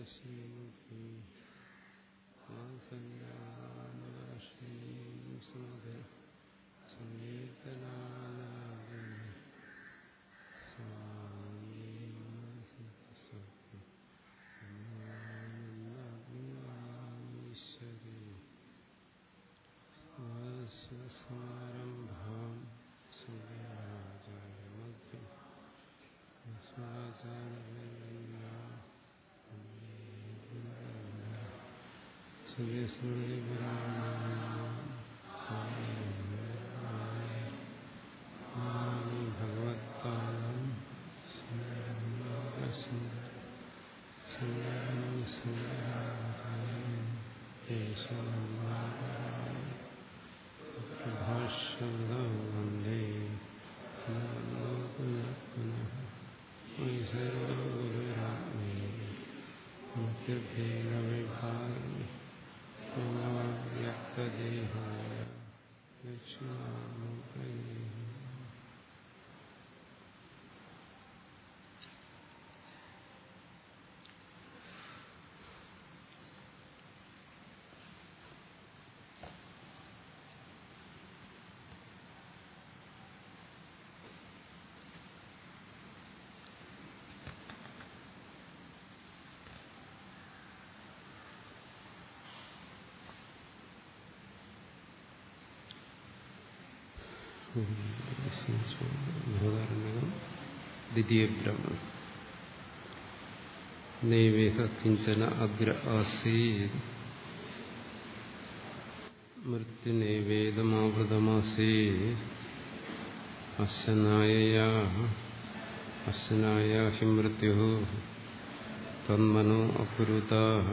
ശ്രീമുഖി ആസന്നാശ്രീം സുമധ സംഗീതനാലാപി ഈശ്വരി സ്മാരംഭാം സുഖരാചാര്യമധ്യം ഭഗവത്പാദം ഭാഷ്യതം വന്ദേ പുനഃ ഗുരുരാത്മേ മുഖ്യഭേദവിഭാഗി വ്യക്തദേഹായ ദക്ഷിണാമൂർത്തയേ ബൃഹദാരണ്യകം ദ്വിതീയ ബ്രഹ്മണം നൈവേഹ കിഞ്ചന അഗ്ര ആസീത് മൃത്യുനൈവേദമാവൃതമാസീ അശനായ അശനായ ഹി മൃത്യു തന്മനോ അകുരുത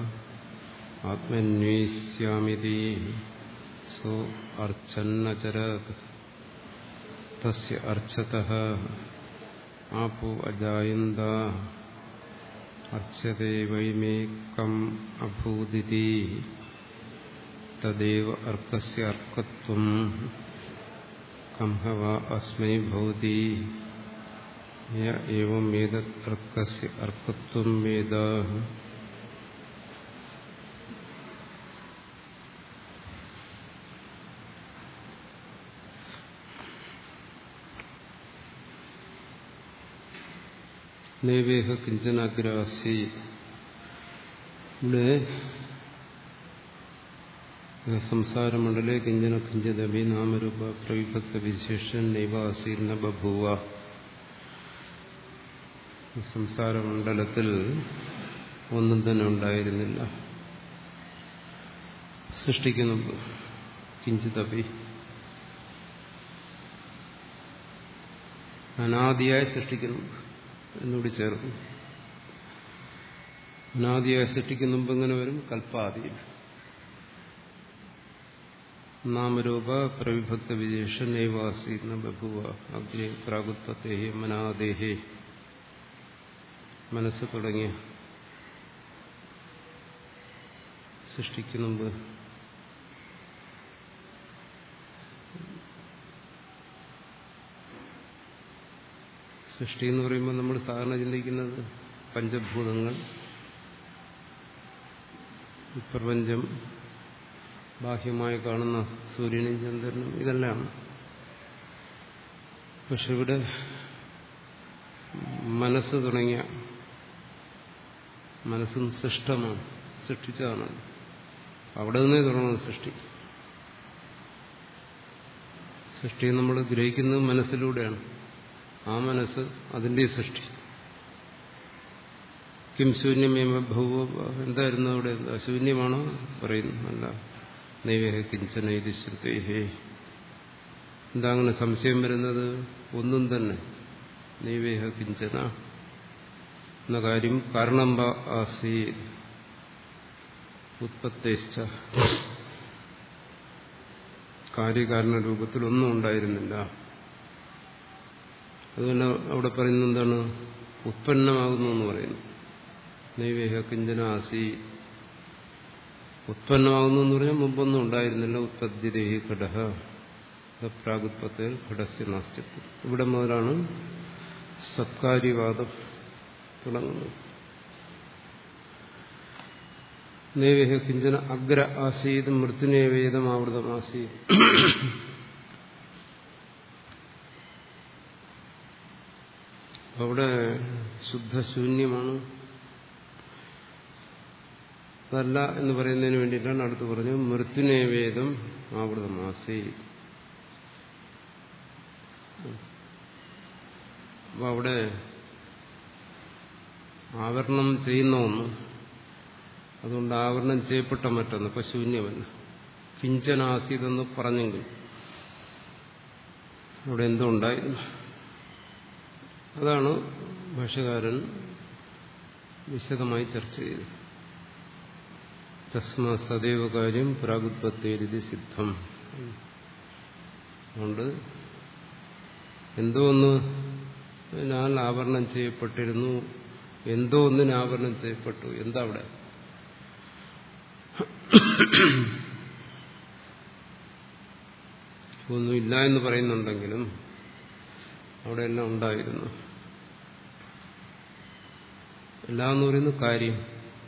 ആത്മന്വേഷ്യാമിതി സോ അർച്ചന്നചരത് തസ്യ അർച്ചതഃ ആപോ അജായന്ത അർച്ചതേ വൈമേകം അഭൂതിരി തദേവ അർക്കസ്യ അർക്കത്വം കംഹവ അസ്മൈ ഭവതി യ ഏവം ഏതത് അർക്കസ്യ അർക്കത്വം വേദ നൈവേഹ കിഞ്ചനാഗ്രാസി ഇവിടെ സംസാരമണ്ഡലെ കിഞ്ചന കിഞ്ചദഭി നാമരൂപ പ്രവിഭക്ത വിശേഷൻ നൈവാസീർ ന ബഭൂവ സംസാരമണ്ഡലത്തിൽ ഒന്നും തന്നെ ഉണ്ടായിരുന്നില്ല സൃഷ്ടിക്കുന്നു കിഞ്ചിതപി അനാദിയായി സൃഷ്ടിക്കുന്നു എന്നൂടി ചേർന്നു അനാദിയായി സൃഷ്ടിക്കുന്ന മുമ്പ് എങ്ങനെ വരും കൽപ്പാദി നാമരൂപ പ്രവിഭക്ത വിശേഷ നൈവാസി ബഭുവ അഗ്നി പ്രാഗുത്പത്തേഹി മനാദേഹി മനസ്സ് തുടങ്ങിയ സൃഷ്ടിക്ക് മുമ്പ് സൃഷ്ടി എന്ന് പറയുമ്പോൾ നമ്മൾ സാധാരണ ചിന്തിക്കുന്നത് പഞ്ചഭൂതങ്ങൾ പ്രപഞ്ചം ബാഹ്യമായി കാണുന്ന സൂര്യനും ചന്ദ്രനും ഇതെല്ലാം പക്ഷെ ഇവിടെ മനസ്സ് തുടങ്ങിയ മനസ്സും സൃഷ്ടമാണ് സൃഷ്ടിച്ചതാണ് അവിടെ നിന്നേ തുടങ്ങുന്നത് സൃഷ്ടി സൃഷ്ടി നമ്മൾ ഗ്രഹിക്കുന്നത് മനസ്സിലൂടെയാണ് ആ മനസ്സ് അതിൻ്റെ സൃഷ്ടി കിം ശൂന്യമേമ ഭൗവ എന്തായിരുന്നു അവിടെ ശൂന്യമാണോ പറയുന്നു അല്ല നൈവേഹ കിഞ്ചന ഇത് ശ്രുതേഹേ എന്താ അങ്ങനെ സംശയം വരുന്നത് ഒന്നും തന്നെ നൈവേഹ കിഞ്ചന എന്ന കാര്യം കാരണം ആസീ ഉത്പത്തേശ്ച കാര്യകാരണ രൂപത്തിൽ ഒന്നും ഉണ്ടായിരുന്നില്ല അതുകൊണ്ട് അവിടെ പറയുന്നത് എന്താണ് ഉത്പന്നമാകുന്നു എന്ന് പറയുന്നു നൈവേഹ കിഞ്ചന ആസി ഉത്പന്നമാകുന്നു എന്ന് പറഞ്ഞാൽ മുമ്പൊന്നും ഉണ്ടായിരുന്നില്ല ഉത്പദ്യദേഹി ഘടഹ പ്രാഗുത്പത്തിൽ ഘടസ്യ നാസ്തിത്വം ഇവിടെ മുതലാണ് സത്കാര്യവാദം തുടങ്ങുന്നത് നേവേഹ കിഞ്ചന അഗ്ര ആസീത് മൃത്യുനേവേദം ആവൃതമാസീത് അവിടെ ശുദ്ധശൂന്യമാണ് അതല്ല എന്ന് പറയുന്നതിന് വേണ്ടിയിട്ടാണ് അടുത്ത് പറഞ്ഞു മൃത്യുനേവേദം ആവൃതമാസി അപ്പൊ അവിടെ ആവരണം ചെയ്യുന്ന ഒന്ന് അതുകൊണ്ട് ആവരണം ചെയ്യപ്പെട്ട മറ്റൊന്ന് ഇപ്പൊ ശൂന്യമല്ല കിഞ്ചനാസീതെന്ന് പറഞ്ഞെങ്കിൽ അവിടെ എന്തോ ഉണ്ടായിരുന്നു അതാണ് ഭാഷകാരൻ വിശദമായി ചർച്ച ചെയ്തത് തസ്മ സദൈവ കാര്യം പ്രാഗുത്പത്തേരിതി സിദ്ധം അതുകൊണ്ട് എന്തോ ഒന്ന് ഞാൻ ആവരണം ചെയ്യപ്പെട്ടിരുന്നു എന്തോ ഒന്നിന് ആവരണം ചെയ്യപ്പെട്ടു എന്താ അവിടെ ഒന്നുമില്ല എന്ന് പറയുന്നുണ്ടെങ്കിലും അവിടെ എല്ലാം ഉണ്ടായിരുന്നു എല്ലാം എന്ന് പറയുന്ന കാര്യം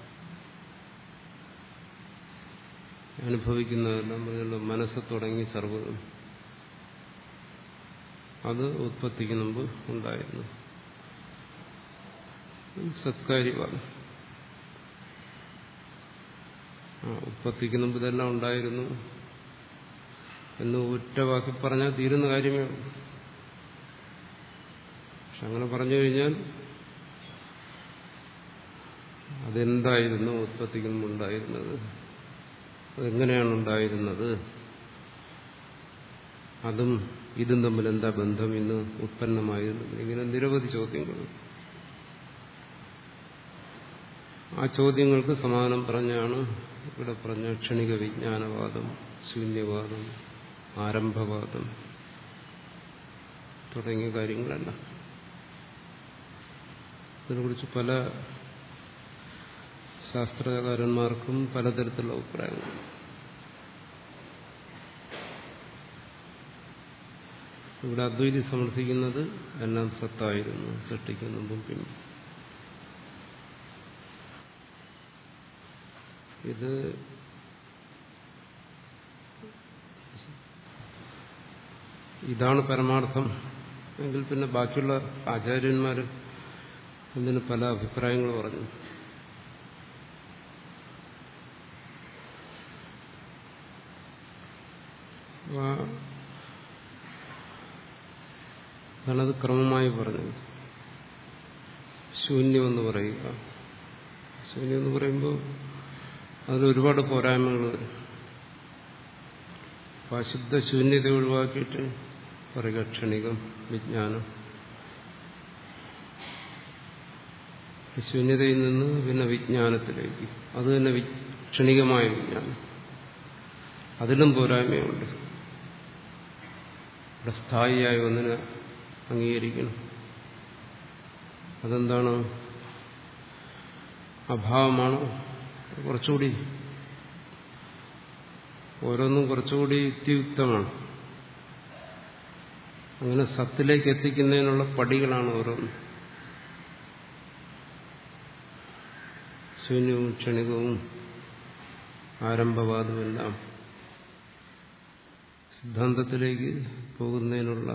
അനുഭവിക്കുന്നതെല്ലാം പറഞ്ഞുള്ള മനസ്സ് തുടങ്ങി സർവ്വതും അത് ഉത്പത്തിക്ക് മുമ്പ് ഉണ്ടായിരുന്നു സത്കാര്യമാണ് ഉത്പത്തിക്ക് മുമ്പ് ഇതെല്ലാം ഉണ്ടായിരുന്നു എന്ന് ഒറ്റ വാക്കി പറഞ്ഞാൽ തീരുന്ന കാര്യമേ ഉള്ളൂ പക്ഷെ അങ്ങനെ പറഞ്ഞു കഴിഞ്ഞാൽ അതെന്തായിരുന്നു ഉത്പത്തിക്ക് മുമ്പ് ഉണ്ടായിരുന്നത് അതെങ്ങനെയാണ് ഉണ്ടായിരുന്നത് അതും ഇതും തമ്മിൽ എന്താ ബന്ധം ഇന്ന് ഉത്പന്നമായിരുന്നു ഇങ്ങനെ നിരവധി ചോദ്യങ്ങൾ ആ ചോദ്യങ്ങൾക്ക് സമാനം പറഞ്ഞാണ് ഇവിടെ പറഞ്ഞ ക്ഷണിക വിജ്ഞാനവാദം ശൂന്യവാദം ആരംഭവാദം തുടങ്ങിയ കാര്യങ്ങളെല്ലാം ഇതിനെക്കുറിച്ച് പല ശാസ്ത്രകാരന്മാർക്കും പലതരത്തിലുള്ള അഭിപ്രായങ്ങൾ ഇവിടെ അദ്വൈതി സമർത്ഥിക്കുന്നത് എല്ലാം സത്തായിരുന്നു സൃഷ്ടിക്കുന്നതും പിന്നെ ഇത് ഇതാണ് പരമാർത്ഥം എങ്കിൽ പിന്നെ ബാക്കിയുള്ള ആചാര്യന്മാർ ഇതിന് പല അഭിപ്രായങ്ങൾ പറഞ്ഞു അതാണത് ക്രമമായി പറഞ്ഞത് ശൂന്യമെന്ന് പറയുക ശൂന്യം എന്ന് പറയുമ്പോൾ അതിൽ ഒരുപാട് പോരായ്മകൾ വരും അപ്പം അശുദ്ധ ശൂന്യത ഒഴിവാക്കിയിട്ട് പറയുക ക്ഷണികം വിജ്ഞാനം ശൂന്യതയിൽ നിന്ന് പിന്നെ വിജ്ഞാനത്തിലേക്ക് അത് തന്നെ ക്ഷണികമായ വിജ്ഞാനം അതിലും പോരായ്മയുണ്ട് ഇവിടെ സ്ഥായിയായി ഒന്നിനെ അംഗീകരിക്കണം അതെന്താണ് അഭാവമാണോ കുറച്ചുകൂടി ഓരോന്നും കുറച്ചുകൂടി യുക്തിയുക്തമാണ് അങ്ങനെ സത്തിലേക്ക് എത്തിക്കുന്നതിനുള്ള പടികളാണ് ഓരോന്നും ശൂന്യവും ക്ഷണികവും ആരംഭവാദമെല്ലാം സിദ്ധാന്തത്തിലേക്ക് പോകുന്നതിനുള്ള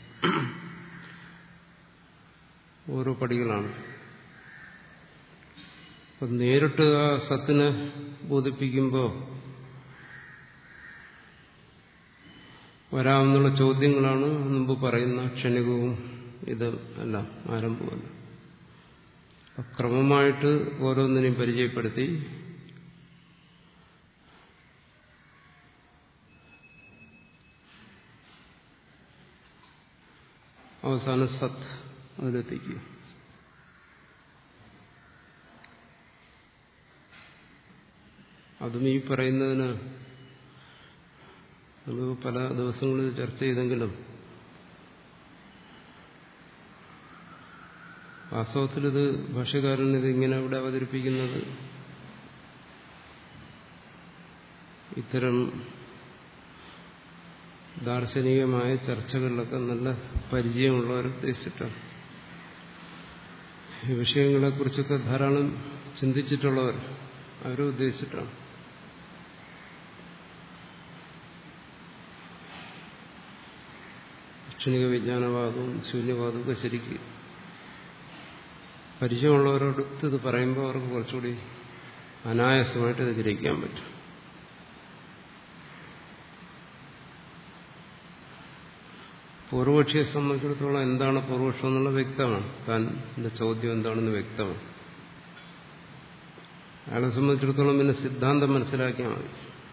ഓരോ പടികളാണ് അപ്പം നേരിട്ട് ആ സത്തിനെ ബോധിപ്പിക്കുമ്പോൾ വരാമെന്നുള്ള ചോദ്യങ്ങളാണ് മുമ്പ് പറയുന്ന ക്ഷണികവും ഇത് എല്ലാം ആരംഭമല്ല ക്രമമായിട്ട് ഓരോന്നിനെയും പരിചയപ്പെടുത്തി അവസാന സത്ത് അതിലെത്തിക്കുക അതും ഈ പറയുന്നതിന് നമ്മൾ പല ദിവസങ്ങളിൽ ചർച്ച ചെയ്തെങ്കിലും വാസ്തവത്തിൽ ഇത് ഭാഷകാരൻ ഇത് ഇങ്ങനെ ഇവിടെ അവതരിപ്പിക്കുന്നത് ഇത്തരം ദാർശനികമായ ചർച്ചകളിലൊക്കെ നല്ല പരിചയമുള്ളവർ ഉദ്ദേശിച്ചിട്ടാണ് ഈ വിഷയങ്ങളെക്കുറിച്ചൊക്കെ ധാരാളം ചിന്തിച്ചിട്ടുള്ളവർ അവരെ ഉദ്ദേശിച്ചിട്ടാണ് ക്ഷണിക വിജ്ഞാനവാദവും ശൂന്യവാദവും ഒക്കെ ശരിക്ക് പരിചയമുള്ളവരോടൊത്ത് ഇത് പറയുമ്പോൾ അവർക്ക് കുറച്ചുകൂടി അനായാസമായിട്ട് ഇത് ഗ്രഹിക്കാൻ പറ്റും പൂർവപക്ഷിയെ സംബന്ധിച്ചിടത്തോളം എന്താണ് പൂർവപക്ഷം എന്നുള്ളത് വ്യക്തമാണ് താൻ എന്റെ ചോദ്യം എന്താണെന്ന് വ്യക്തമാണ് അയാളെ സംബന്ധിച്ചിടത്തോളം പിന്നെ സിദ്ധാന്തം മനസ്സിലാക്കിയാൽ മതി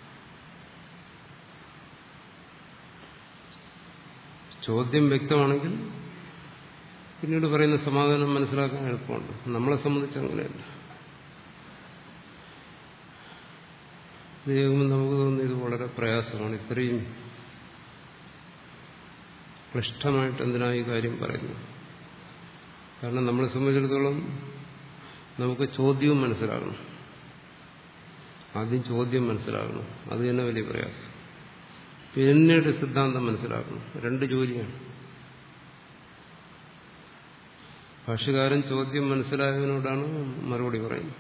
ചോദ്യം വ്യക്തമാണെങ്കിൽ പിന്നീട് പറയുന്ന സമാധാനം മനസ്സിലാക്കാൻ എളുപ്പമുണ്ട് നമ്മളെ സംബന്ധിച്ച് അങ്ങനെയല്ല ഇത് കേൾക്കുമ്പോൾ നമുക്ക് തോന്നുന്നു ഇത് വളരെ പ്രയാസമാണ് ഇത്രയും ക്ലിഷ്ടമായിട്ട് എന്തിനാ ഈ കാര്യം പറയുന്നു കാരണം നമ്മളെ സംബന്ധിച്ചിടത്തോളം നമുക്ക് ചോദ്യവും മനസ്സിലാകണം ആദ്യം ചോദ്യം മനസ്സിലാകണം അത് തന്നെ വലിയ പ്രയാസം പിന്നീട് സിദ്ധാന്തം മനസ്സിലാക്കണം രണ്ട് ജോലിയാണ് ഭാഷകാരൻ ചോദ്യം മനസ്സിലായതിനോടാണ് മറുപടി പറയുന്നത്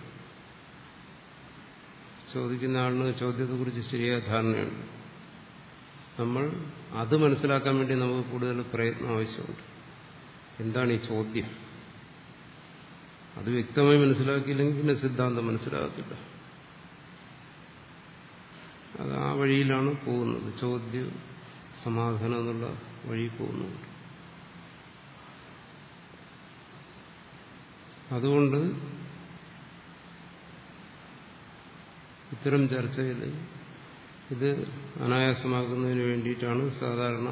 ചോദിക്കുന്ന ആളിന് ചോദ്യത്തെക്കുറിച്ച് ശരിയായ ധാരണയുണ്ട് നമ്മൾ അത് മനസ്സിലാക്കാൻ വേണ്ടി നമുക്ക് കൂടുതൽ പ്രയത്നം ആവശ്യമുണ്ട് എന്താണ് ഈ ചോദ്യം അത് വ്യക്തമായി മനസ്സിലാക്കിയില്ലെങ്കിൽ പിന്നെ സിദ്ധാന്തം മനസ്സിലാകത്തില്ല അത് ആ വഴിയിലാണ് പോകുന്നത് ചോദ്യ സമാധാനം എന്നുള്ള വഴി പോകുന്നുണ്ട് അതുകൊണ്ട് ഇത്തരം ചർച്ചയിൽ ഇത് അനായാസമാക്കുന്നതിന് വേണ്ടിയിട്ടാണ് സാധാരണ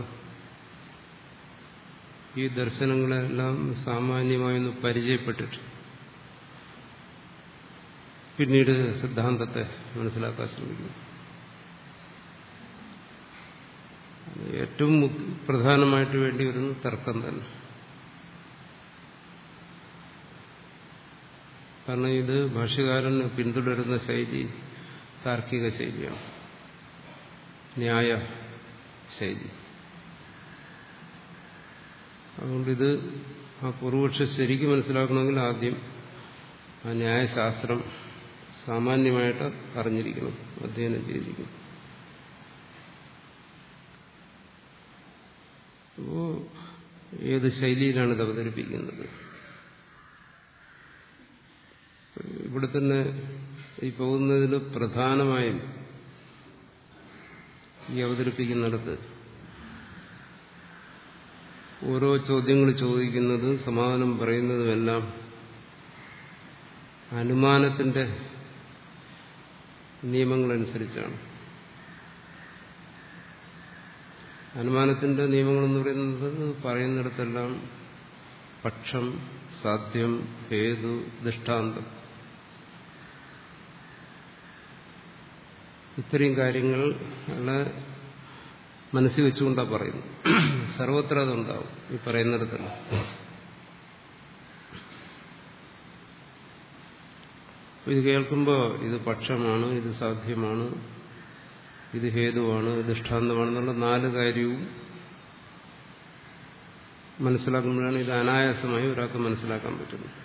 ഈ ദർശനങ്ങളെല്ലാം സാമാന്യമായൊന്ന് പരിചയപ്പെട്ടിട്ട് പിന്നീട് സിദ്ധാന്തത്തെ മനസ്സിലാക്കാൻ ശ്രമിക്കുന്നു ഏറ്റവും പ്രധാനമായിട്ട് വേണ്ടി വരുന്ന തർക്കം തന്നെ കാരണം ഇത് ഭാഷ്യകാരൻ പിന്തുടരുന്ന ശൈലി താർക്കിക ശൈലിയാണ് ന്യായ ശൈലി അതുകൊണ്ടിത് ആ പൂർവപക്ഷം ശരിക്കും മനസ്സിലാക്കണമെങ്കിൽ ആദ്യം ആ ന്യായശാസ്ത്രം സാമാന്യമായിട്ട് അറിഞ്ഞിരിക്കണം അധ്യയനം ചെയ്തിരിക്കണം അപ്പോ ഏത് ശൈലിയിലാണ് ഇത് അവതരിപ്പിക്കുന്നത് ഇവിടെ തന്നെ ഈ പോകുന്നതിന് പ്രധാനമായും ഈ അവതരിപ്പിക്കുന്നിടത്ത് ഓരോ ചോദ്യങ്ങൾ ചോദിക്കുന്നതും സമാധാനം പറയുന്നതുമെല്ലാം അനുമാനത്തിന്റെ നിയമങ്ങളനുസരിച്ചാണ് അനുമാനത്തിന്റെ നിയമങ്ങളെന്ന് പറയുന്നത് പറയുന്നിടത്തെല്ലാം പക്ഷം സാധ്യം ഹേതു ദൃഷ്ടാന്തം ഇത്രയും കാര്യങ്ങൾ മനസ്സിൽ വെച്ചുകൊണ്ടാണ് പറയുന്നത് സർവത്ര അതുണ്ടാവും ഈ പറയുന്നിടത്തല്ല ഇത് കേൾക്കുമ്പോൾ ഇത് പക്ഷമാണ് ഇത് സാധ്യമാണ് ഇത് ഹേതുവാണ് ദൃഷ്ടാന്തമാണെന്നുള്ള നാല് കാര്യവും മനസ്സിലാക്കുമ്പോഴാണ് ഇത് അനായാസമായി ഒരാൾക്ക് മനസ്സിലാക്കാൻ പറ്റുന്നത്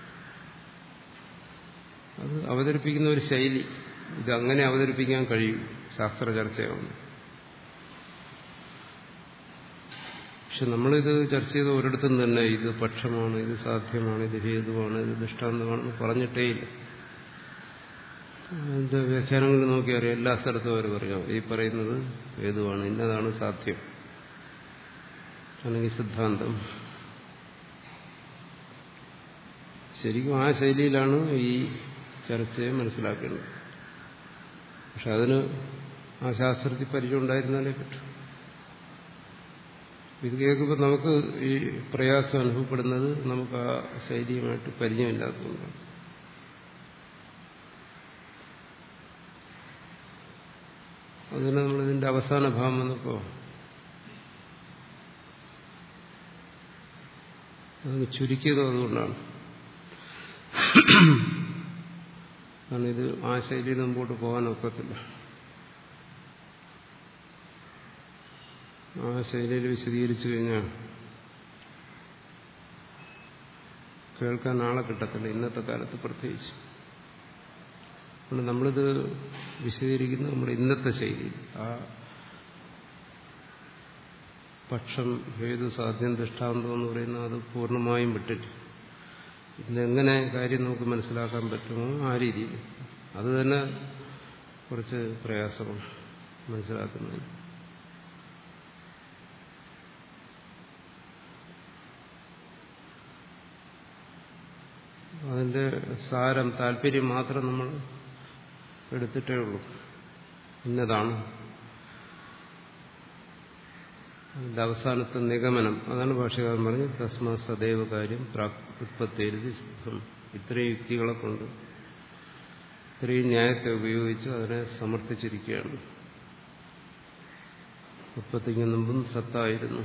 അത് അവതരിപ്പിക്കുന്ന ഒരു ശൈലി ഇത് അങ്ങനെ അവതരിപ്പിക്കാൻ കഴിയും ശാസ്ത്ര ചർച്ചയാണ് പക്ഷെ നമ്മളിത് ചർച്ച ചെയ്ത ഒരിടത്തും തന്നെ ഇത് പക്ഷമാണ് ഇത് സാധ്യമാണ് ഇത് ഹേതുവാണ് ഇത് ദൃഷ്ടാന്തമാണെന്ന് പറഞ്ഞിട്ടേയില്ല അതിന്റെ വ്യാഖ്യാനങ്ങൾ നോക്കിയറിയാം എല്ലാ സ്ഥലത്തും അവർ പറയാം ഈ പറയുന്നത് ഹേതുവാണ് ഇന്നതാണ് സാധ്യം അല്ലെങ്കിൽ സിദ്ധാന്തം ശരിക്കും ആ ശൈലിയിലാണ് ഈ ചർച്ചയെ മനസ്സിലാക്കേണ്ടത് പക്ഷെ അതിന് ആ ശാസ്ത്രത്തിൽ പരിചയം ഉണ്ടായിരുന്നാലേ പറ്റൂ ഇത് കേൾക്കുമ്പോൾ നമുക്ക് ഈ പ്രയാസം അനുഭവപ്പെടുന്നത് നമുക്ക് ആ ശൈലിയുമായിട്ട് പരിചയമില്ലാത്തതുകൊണ്ടാണ് അതിന് നമ്മളിതിന്റെ അവസാന ഭാഗം വന്നപ്പോ അത് ചുരുക്കിയതും അതുകൊണ്ടാണ് കാരണം ഇത് ആ ശൈലിയിൽ മുമ്പോട്ട് പോകാൻ ഒക്കത്തില്ല ആ ശൈലിയിൽ വിശദീകരിച്ചു കഴിഞ്ഞാൽ കേൾക്കാൻ ആളെ കിട്ടത്തില്ല ഇന്നത്തെ കാലത്ത് പ്രത്യേകിച്ച് അതുകൊണ്ട് നമ്മളിത് വിശദീകരിക്കുന്ന നമ്മുടെ ഇന്നത്തെ ശൈലി ആ പക്ഷം ഹേതു സാധ്യം ദൃഷ്ടാന്തം എന്ന് പറയുന്ന അത് പൂർണ്ണമായും വിട്ടിട്ട് ഇതെങ്ങനെ കാര്യം നമുക്ക് മനസ്സിലാക്കാൻ പറ്റുമോ ആ രീതിയിൽ അത് തന്നെ കുറച്ച് പ്രയാസമാണ് മനസ്സിലാക്കുന്നത് അതിന്റെ സാരം താല്പര്യം മാത്രം നമ്മൾ എടുത്തിട്ടേ ഉള്ളൂ ഇന്നതാണ് അതിന്റെ അവസാനത്തെ നിഗമനം അതാണ് ഭാഷകാരൻ പറഞ്ഞത് തസ്മാ സദൈവ കാര്യം ഉത്പത്തിരുതി സിദ്ധം ഇത്രയും യുക്തികളെ കൊണ്ട് ഇത്രയും ന്യായത്തെ ഉപയോഗിച്ച് അതിനെ സമർത്ഥിച്ചിരിക്കുകയാണ് ഉത്പത്തിക്ക് മുമ്പും സത്തായിരുന്നു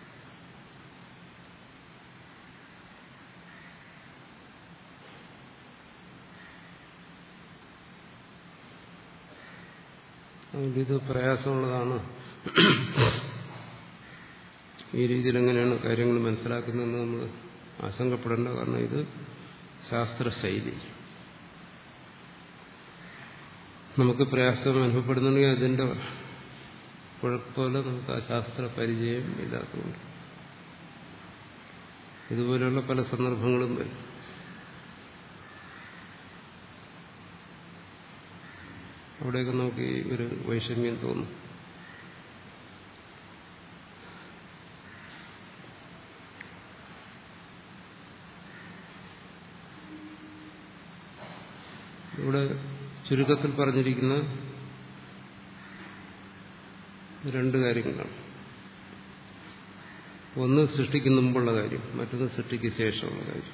അതുകൊണ്ട് ഇത് പ്രയാസമുള്ളതാണ് ഈ രീതിയിൽ എങ്ങനെയാണ് കാര്യങ്ങൾ മനസ്സിലാക്കുന്നതെന്ന് നമ്മൾ ആശങ്കപ്പെടേണ്ട കാരണം ഇത് ശാസ്ത്രശൈലി നമുക്ക് പ്രയാസം അനുഭവപ്പെടുന്നുണ്ടെങ്കിൽ അതിന്റെ കുഴപ്പമില്ല നമുക്ക് ആ ശാസ്ത്ര പരിചയം ഇല്ലാത്തതുകൊണ്ട് ഇതുപോലെയുള്ള പല സന്ദർഭങ്ങളും വരും അവിടെയൊക്കെ നമുക്ക് ഒരു വൈഷമ്യം തോന്നും ഇവിടെ ചുരുക്കത്തിൽ പറഞ്ഞിരിക്കുന്ന രണ്ട് കാര്യങ്ങളാണ് ഒന്ന് സൃഷ്ടിക്ക് മുമ്പുള്ള കാര്യം മറ്റൊന്ന് സൃഷ്ടിക്ക് ശേഷമുള്ള കാര്യം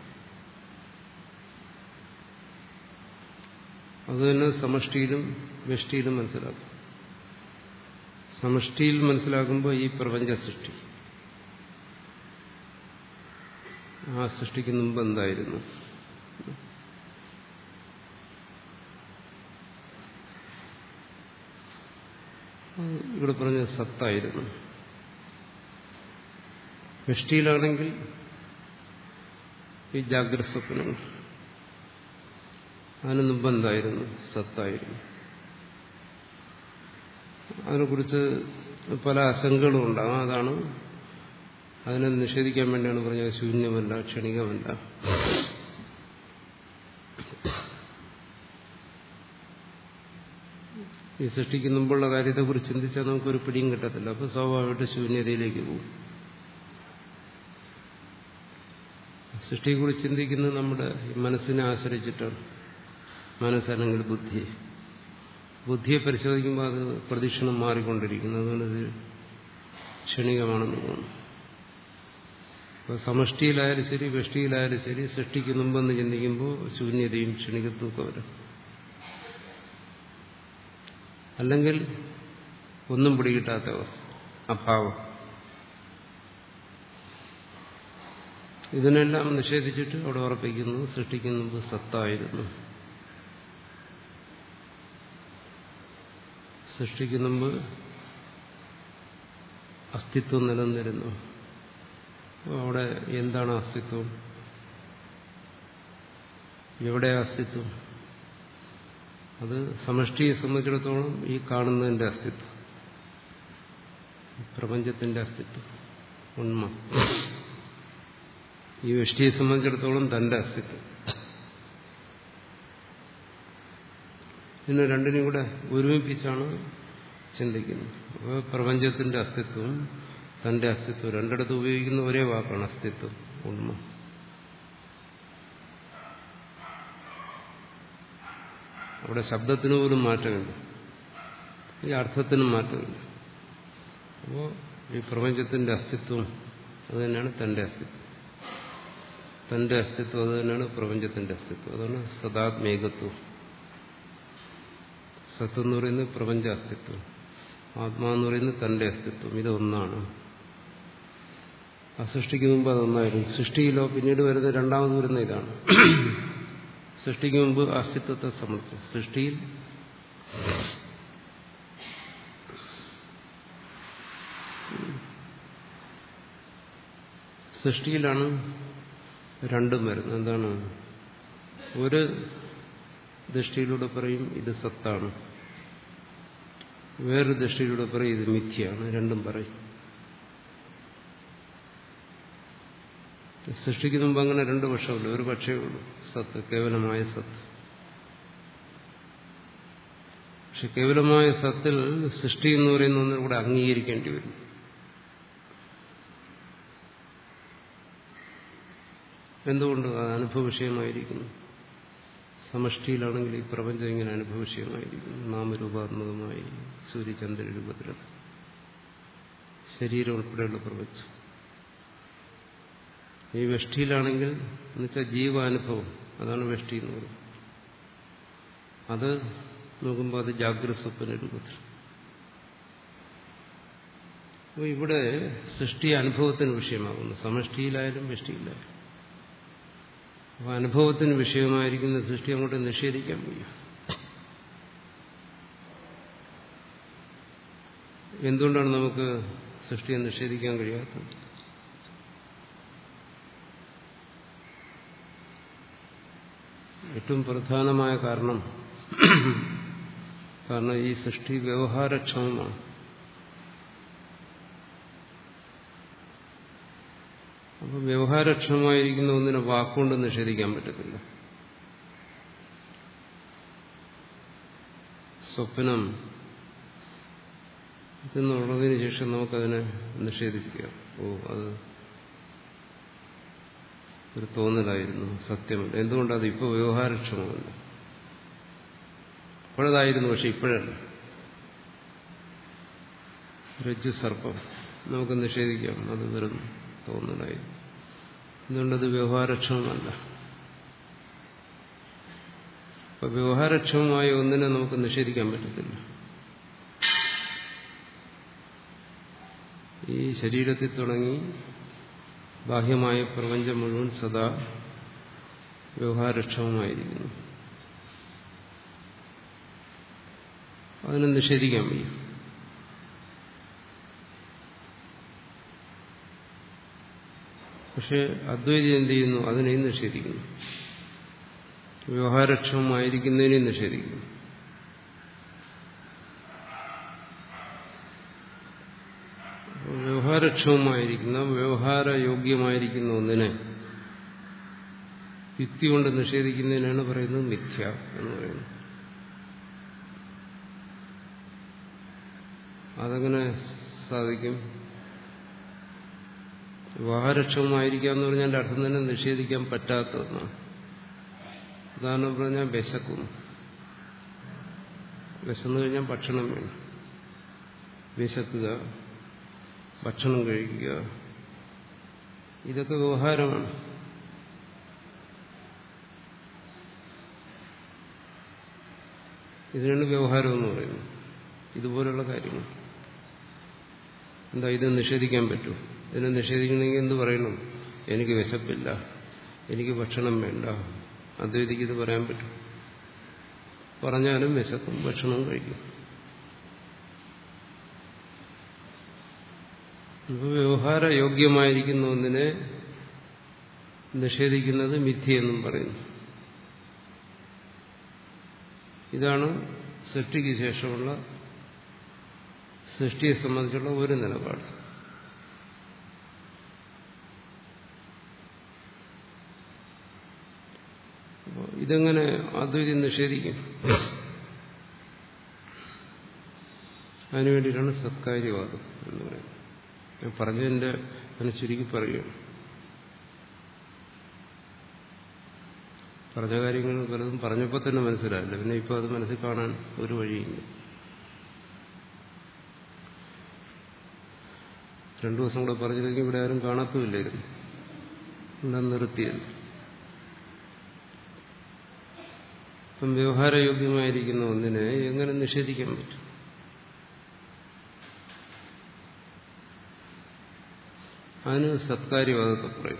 അത് തന്നെ സമഷ്ടിയിലും വ്യഷ്ടിയിലും മനസ്സിലാക്കും സമഷ്ടിയിൽ മനസ്സിലാക്കുമ്പോൾ ഈ പ്രപഞ്ച സൃഷ്ടി ആ സൃഷ്ടിക്ക് മുമ്പ് എന്തായിരുന്നു ഇവിടെ പറഞ്ഞ സത്തായിരുന്നു വ്യഷ്ടിയിലാണെങ്കിൽ ഈ ജാഗ്രത സ്വപ്നങ്ങൾ അതിന് മുമ്പ് എന്തായിരുന്നു സത്തായിരുന്നു അതിനെക്കുറിച്ച് പല ആശങ്കകളും ഉണ്ടാകും അതാണ് അതിനെ നിഷേധിക്കാൻ വേണ്ടിയാണ് പറഞ്ഞത് ശൂന്യമല്ല ക്ഷണികമല്ല ഈ സൃഷ്ടിക്ക് മുമ്പുള്ള കാര്യത്തെക്കുറിച്ച് ചിന്തിച്ചാൽ നമുക്കൊരു പിടിയും കിട്ടത്തില്ല അപ്പോൾ സ്വാഭാവികമായിട്ട് ശൂന്യതയിലേക്ക് പോകും സൃഷ്ടിയെക്കുറിച്ച് ചിന്തിക്കുന്നത് നമ്മുടെ മനസ്സിനെ ആശ്രയിച്ചിട്ടാണ് മനസ്സല്ലെങ്കിൽ ബുദ്ധി ബുദ്ധിയെ പരിശോധിക്കുമ്പോൾ അത് പ്രദക്ഷിണം മാറിക്കൊണ്ടിരിക്കുന്നു അതുകൊണ്ട് ഇത് ക്ഷണികമാണെന്ന് തോന്നുന്നു അപ്പോൾ സമഷ്ടിയിലായാലും ശരി വ്യഷ്ടിയിലായാലും ശരി സൃഷ്ടിക്ക് മുമ്പെന്ന് ചിന്തിക്കുമ്പോൾ ശൂന്യതയും ക്ഷണികത്വമൊക്കെ വരും അല്ലെങ്കിൽ ഒന്നും പിടികിട്ടാത്ത അവസ്ഥ അഭാവം ഇതിനെല്ലാം നിഷേധിച്ചിട്ട് അവിടെ ഉറപ്പിക്കുന്നു സൃഷ്ടിക്കുന്ന മുമ്പ് സത്തായിരുന്നു സൃഷ്ടിക്കുന്ന മുമ്പ് അസ്തിത്വം നിലനിന്നിരുന്നു അവിടെ എന്താണ് അസ്തിത്വം എവിടെ അസ്തിത്വം അത് സമഷ്ടിയെ സംബന്ധിച്ചിടത്തോളം ഈ കാണുന്നതിന്റെ അസ്തിത്വം പ്രപഞ്ചത്തിന്റെ അസ്തിത്വം ഉണ്മ ഈ വ്യഷ്ടിയെ സംബന്ധിച്ചിടത്തോളം തന്റെ അസ്തിത്വം ഇതിനെ രണ്ടിനും കൂടെ ഒരുമിപ്പിച്ചാണ് ചിന്തിക്കുന്നത് അപ്പോൾ പ്രപഞ്ചത്തിന്റെ അസ്തിത്വം തന്റെ അസ്തിത്വം രണ്ടിടത്ത് ഉപയോഗിക്കുന്ന ഒരേ വാക്കാണ് അസ്തിത്വം ഉണ്മ അവിടെ ശബ്ദത്തിന് പോലും മാറ്റമില്ല ഈ അർത്ഥത്തിനും മാറ്റമില്ല അപ്പോൾ ഈ പ്രപഞ്ചത്തിന്റെ അസ്തിത്വം അത് തന്നെയാണ് തന്റെ അസ്തിത്വം തന്റെ അസ്തിത്വം അത് തന്നെയാണ് പ്രപഞ്ചത്തിന്റെ അസ്തിത്വം അതാണ് സദാത്മേകത്വം സത്ത് എന്ന് പറയുന്നത് പ്രപഞ്ച അസ്തിത്വം ആത്മാന്ന് പറയുന്നത് തന്റെ അസ്തിത്വം ഇതൊന്നാണ് ആ സൃഷ്ടിക്ക് മുമ്പ് അതൊന്നായിരുന്നു സൃഷ്ടിയിലോ പിന്നീട് വരുന്ന രണ്ടാമത് വരുന്ന ഇതാണ് സൃഷ്ടിക്ക് മുമ്പ് അസ്തിത്വത്തെ സമർത്ഥിച്ചു സൃഷ്ടിയിൽ സൃഷ്ടിയിലാണ് രണ്ടും വരുന്നത് എന്താണ് ഒരു ദൃഷ്ടിയിലൂടെ പറയും ഇത് സത്താണ് വേറൊരു ദൃഷ്ടിയിലൂടെ പറയും ഇത് മിഥ്യയാണ് രണ്ടും പറയും സൃഷ്ടിക്കുന്ന മുമ്പ് അങ്ങനെ രണ്ട് പക്ഷമുള്ളൂ ഒരു പക്ഷേ ഉള്ളൂ സത്ത് കേവലമായ സത്ത് പക്ഷെ കേവലമായ സത്തിൽ സൃഷ്ടി എന്ന് പറയുന്ന ഒന്നിനെ കൂടെ അംഗീകരിക്കേണ്ടി വരും എന്തുകൊണ്ട് അത് അനുഭവ വിഷയമായിരിക്കുന്നു സമഷ്ടിയിലാണെങ്കിൽ ഈ പ്രപഞ്ചം ഇങ്ങനെ അനുഭവ വിഷയമായിരിക്കുന്നു നാമരൂപാത്മകമായി സൂര്യചന്ദ്ര രൂപത്തിൽ ശരീരം ഉൾപ്പെടെയുള്ള പ്രപഞ്ചം ഈ വെഷ്ടിയിലാണെങ്കിൽ എന്നുവെച്ചാൽ ജീവാനുഭവം അതാണ് വെഷ്ടി എന്ന് പറയുന്നത് അത് നോക്കുമ്പോൾ അത് ജാഗ്രത സ്വപ്ന രൂപത്തിൽ അപ്പോൾ ഇവിടെ സൃഷ്ടി അനുഭവത്തിന് വിഷയമാകുന്നു സമഷ്ടിയിലായാലും വെഷ്ടിയിലായാലും അപ്പോൾ അനുഭവത്തിന് വിഷയമായിരിക്കുന്ന സൃഷ്ടി അങ്ങോട്ട് നിഷേധിക്കാൻ വയ്യ എന്തുകൊണ്ടാണ് നമുക്ക് സൃഷ്ടിയെ നിഷേധിക്കാൻ കഴിയാത്തത് ഏറ്റവും പ്രധാനമായ കാരണം കാരണം ഈ സൃഷ്ടി വ്യവഹാരക്ഷമമാണ് അപ്പോൾ വ്യവഹാരക്ഷമമായിരിക്കുന്ന ഒന്നിനെ വാക്കുകൊണ്ട് നിഷേധിക്കാൻ പറ്റത്തില്ല സ്വപ്നം ഇതെന്നുള്ളതിന് ശേഷം നമുക്കതിനെ നിഷേധിക്കാം ഓ അത് ഒരു തോന്നലായിരുന്നു സത്യമല്ല എന്തുകൊണ്ടത് ഇപ്പോൾ വ്യവഹാരക്ഷമമല്ല അപ്പോഴതായിരുന്നു പക്ഷെ ഇപ്പോഴല്ല രജ്ജു സർപ്പം നമുക്ക് നിഷേധിക്കാം അത് വെറും തോന്നലായിരുന്നു എന്തുകൊണ്ടത് വ്യവഹാരക്ഷമമല്ല അപ്പൊ വ്യവഹാരക്ഷമമായ ഒന്നിനെ നമുക്ക് നിഷേധിക്കാൻ പറ്റത്തില്ല ഈ ശരീരത്തിൽ തുടങ്ങി ബാഹ്യമായ പ്രപഞ്ചം മുഴുവൻ സദാ വ്യവഹാരക്ഷമമായിരിക്കുന്നു അതിനെ നിഷേധിക്കാൻ വയ്യ പക്ഷെ അദ്വൈതി എന്ത് ചെയ്യുന്നു അതിനെയും നിഷേധിക്കുന്നു വ്യവഹാരക്ഷമമായിരിക്കുന്നതിനെയും നിഷേധിക്കുന്നു വ്യവഹാരക്ഷമമായിരിക്കുന്ന വ്യവഹാരയോഗ്യമായിരിക്കുന്ന ഒന്നിനെ യുക്തി കൊണ്ട് നിഷേധിക്കുന്നതിനാണ് പറയുന്നത് മിഥ്യ എന്ന് പറയുന്നത് അതെങ്ങനെ സാധിക്കും വ്യവഹാരക്ഷമമായിരിക്കുക എന്ന് പറഞ്ഞാൽ എൻ്റെ അർത്ഥം തന്നെ നിഷേധിക്കാൻ പറ്റാത്തതെന്നാണ് ഉദാഹരണം പറഞ്ഞാൽ വിശക്കുന്നു വിശന്നു കഴിഞ്ഞാൽ ഭക്ഷണം വേണം വിശക്കുക ഭക്ഷണം കഴിക്കുക ഇതൊക്കെ വ്യവഹാരമാണ് ഇതിനാണ് വ്യവഹാരം എന്ന് പറയുന്നത് ഇതുപോലുള്ള കാര്യങ്ങൾ എന്താ ഇത് നിഷേധിക്കാൻ പറ്റൂ ഇതിനെ നിഷേധിക്കണമെങ്കിൽ എന്ത് പറയണം എനിക്ക് വിശപ്പില്ല എനിക്ക് ഭക്ഷണം വേണ്ട അദ്വൈതിക്ക് ഇത് പറയാൻ പറ്റും പറഞ്ഞാലും വിശക്കും ഭക്ഷണവും കഴിക്കും ഇപ്പോൾ വ്യവഹാരയോഗ്യമായിരിക്കുന്ന ഒന്നിനെ നിഷേധിക്കുന്നത് മിഥ്യയെന്നും പറയുന്നു ഇതാണ് സൃഷ്ടിക്ക് ശേഷമുള്ള സൃഷ്ടിയെ സംബന്ധിച്ചുള്ള ഒരു നിലപാട് ഇതെങ്ങനെ അദ്വൈതം നിഷേധിക്കും അതിനുവേണ്ടിയിട്ടാണ് സത്കാര്യവാദം എന്ന് പറയുന്നത് ഞാൻ പറഞ്ഞതിൻ്റെ അതിനെ ചുരുക്കി പറയുകയാണ് പറഞ്ഞ കാര്യങ്ങൾ പലതും പറഞ്ഞപ്പോൾ തന്നെ മനസ്സിലായില്ല പിന്നെ ഇപ്പോൾ അത് മനസ്സിൽ കാണാൻ ഒരു വഴിയില്ല രണ്ടു ദിവസം കൂടെ പറഞ്ഞില്ലെങ്കിൽ ഇവിടെ ആരും കാണത്തുമില്ലായിരുന്നു എന്താ നിർത്തിയത് ഇപ്പം വ്യവഹാരയോഗ്യമായിരിക്കുന്ന ഒന്നിനെ എങ്ങനെ നിഷേധിക്കാൻ പറ്റും അതിന് സത്കാര്യവാദത്തെ പറയും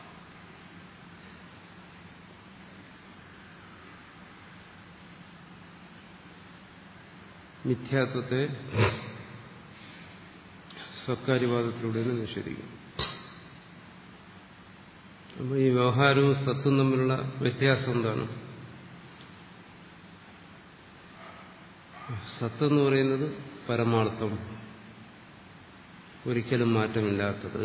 മിഥ്യാത്വത്തെ സത്കാര്യവാദത്തിലൂടെയാണ് നിഷേധിക്കും അപ്പോൾ ഈ വ്യവഹാരവും സത്തും തമ്മിലുള്ള വ്യത്യാസം എന്താണ് സത്തെന്ന് പറയുന്നത് പരമാർത്ഥം ഒരിക്കലും മാറ്റമില്ലാത്തത്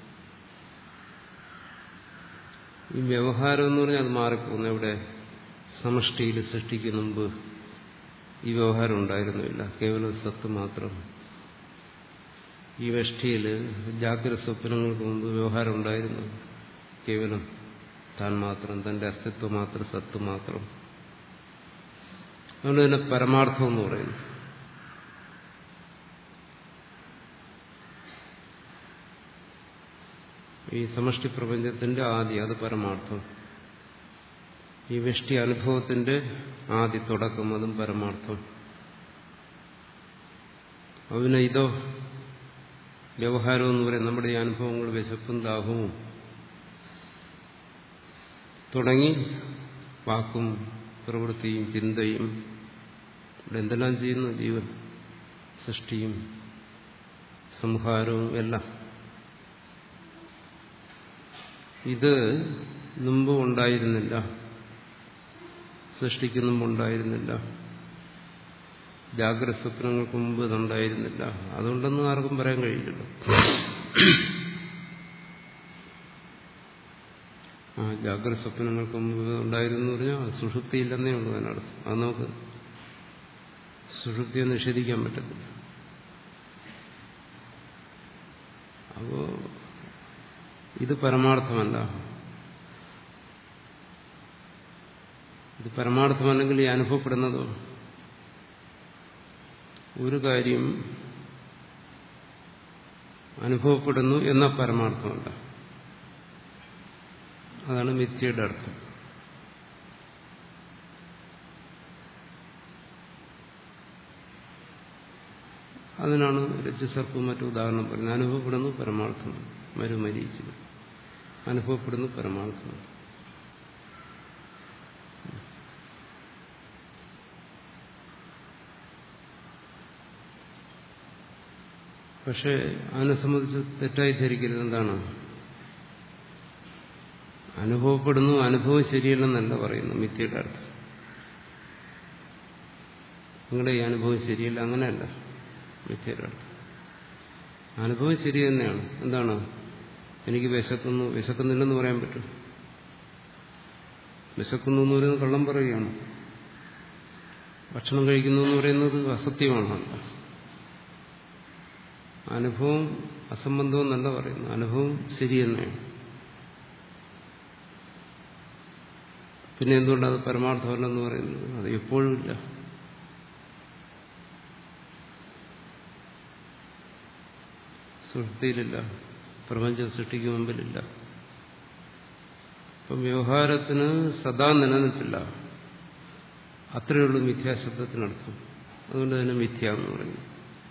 ഈ വ്യവഹാരം എന്ന് പറഞ്ഞാൽ അത് മാറിപ്പോകുന്നു എവിടെ സമഷ്ടിയിൽ സൃഷ്ടിക്കുന്ന മുമ്പ് ഈ വ്യവഹാരം ഉണ്ടായിരുന്നില്ല കേവലം സത്ത് മാത്രം ഈ വെഷ്ടിയിൽ ജാഗ്രത സ്വപ്നങ്ങൾക്ക് മുമ്പ് വ്യവഹാരം ഉണ്ടായിരുന്നു കേവലം താൻ മാത്രം തന്റെ അസ്തിത്വം മാത്രം സത്ത് മാത്രം അതുകൊണ്ട് തന്നെ പരമാർത്ഥം എന്ന് പറയുന്നു ഈ സമഷ്ടി പ്രപഞ്ചത്തിന്റെ ആദി അത് പരമാർത്ഥം ഈ വെഷ്ടി അനുഭവത്തിന്റെ ആദി തുടക്കം അതും പരമാർത്ഥം അതിന് ഇതോ വ്യവഹാരം എന്ന് പറയും നമ്മുടെ ഈ അനുഭവങ്ങൾ വിശപ്പും ദാഹവും തുടങ്ങി വാക്കും പ്രവൃത്തിയും ചിന്തയും ഇവിടെ എന്തെല്ലാം ചെയ്യുന്നു ജീവൻ സൃഷ്ടിയും സംഹാരവും എല്ലാം ഇത് മുമ്പ് ഉണ്ടായിരുന്നില്ല സൃഷ്ടിക്ക് മുമ്പ് ഉണ്ടായിരുന്നില്ല ജാഗ്രത സ്വപ്നങ്ങൾക്ക് മുമ്പ് ഇതുണ്ടായിരുന്നില്ല അതുകൊണ്ടൊന്നും ആർക്കും പറയാൻ കഴിയില്ലല്ലോ ആ ജാഗ്രത സ്വപ്നങ്ങൾക്ക് മുമ്പ് ഉണ്ടായിരുന്നു പറഞ്ഞാൽ സുഷുപ്തിയില്ലെന്നേ ഉള്ളൂ അതിനർത്ഥം അത് നമുക്ക് സുഷുപ്തിയെ നിഷേധിക്കാൻ പറ്റത്തില്ല അപ്പോ ഇത് പരമാർത്ഥമല്ല ഇത് പരമാർത്ഥമല്ലെങ്കിൽ ഈ അനുഭവപ്പെടുന്നതോ ഒരു കാര്യം അനുഭവപ്പെടുന്നു എന്ന പരമാർത്ഥമല്ല അതാണ് മിഥ്യയുടെ അർത്ഥം അതിനാണ് രജ്ജുസർപ്പും മറ്റു ഉദാഹരണം പറയുന്നത് അനുഭവപ്പെടുന്നു പരമാർത്ഥം മരുമരീച്ചു അനുഭവപ്പെടുന്നു പരമാർത്ഥം പക്ഷെ അതിനെ സംബന്ധിച്ച് തെറ്റായി ധരിക്കരുത് എന്താണ് അനുഭവപ്പെടുന്നു അനുഭവം ശരിയല്ലെന്നല്ല പറയുന്നു മിഥ്യയുടെ അർത്ഥം നിങ്ങളുടെ ഈ അനുഭവം ശരിയല്ല അങ്ങനെയല്ല മിഥ്യയുടെ അർത്ഥം അനുഭവം ശരി തന്നെയാണ് എന്താണ് എനിക്ക് വിശക്കുന്നു വിശക്കുന്നില്ലെന്ന് പറയാൻ പറ്റും വിശക്കുന്നു എന്ന് പറയുന്നത് കള്ളം പറയുകയാണ് ഭക്ഷണം കഴിക്കുന്നു എന്ന് പറയുന്നത് അസത്യമാണ് അനുഭവം അസംബന്ധം എന്നല്ല പറയുന്നു അനുഭവം ശരി തന്നെയാണ് പിന്നെ എന്തുകൊണ്ടത് പരമാർത്ഥമല്ലെന്ന് പറയുന്നത് അത് എപ്പോഴും ഇല്ല സൃഷ്ടിയിലില്ല പ്രപഞ്ച സൃഷ്ടിക്ക് മുമ്പിലില്ല അപ്പം വ്യവഹാരത്തിന് സദാ നിലനിൽപ്പില്ല അത്രയേ ഉള്ളൂ മിഥ്യാശബ്ദത്തിനർത്ഥം അതുകൊണ്ട് തന്നെ മിഥ്യ എന്ന് പറയുന്നു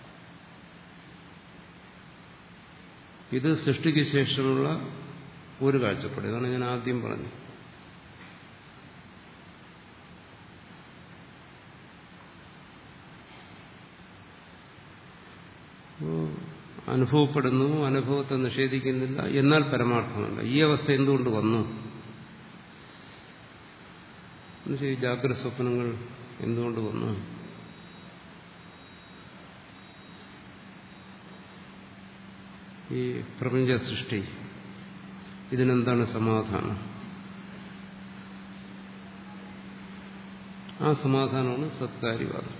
ഇത് സൃഷ്ടിക്ക് ശേഷമുള്ള ഒരു കാഴ്ചപ്പാട് ഇതാണ് ഞാൻ ആദ്യം പറഞ്ഞത് അനുഭവപ്പെടുന്നു അനുഭവത്തെ നിഷേധിക്കുന്നില്ല എന്നാൽ പരമാർത്ഥമല്ല ഈ അവസ്ഥ എന്തുകൊണ്ട് വന്നു ഈ ജാഗ്രത സ്വപ്നങ്ങൾ എന്തുകൊണ്ട് വന്നു ഈ പ്രപഞ്ച സൃഷ്ടി ഇതിനെന്താണ് സമാധാനം ആ സമാധാനമാണ് സത്കാര്യവാദം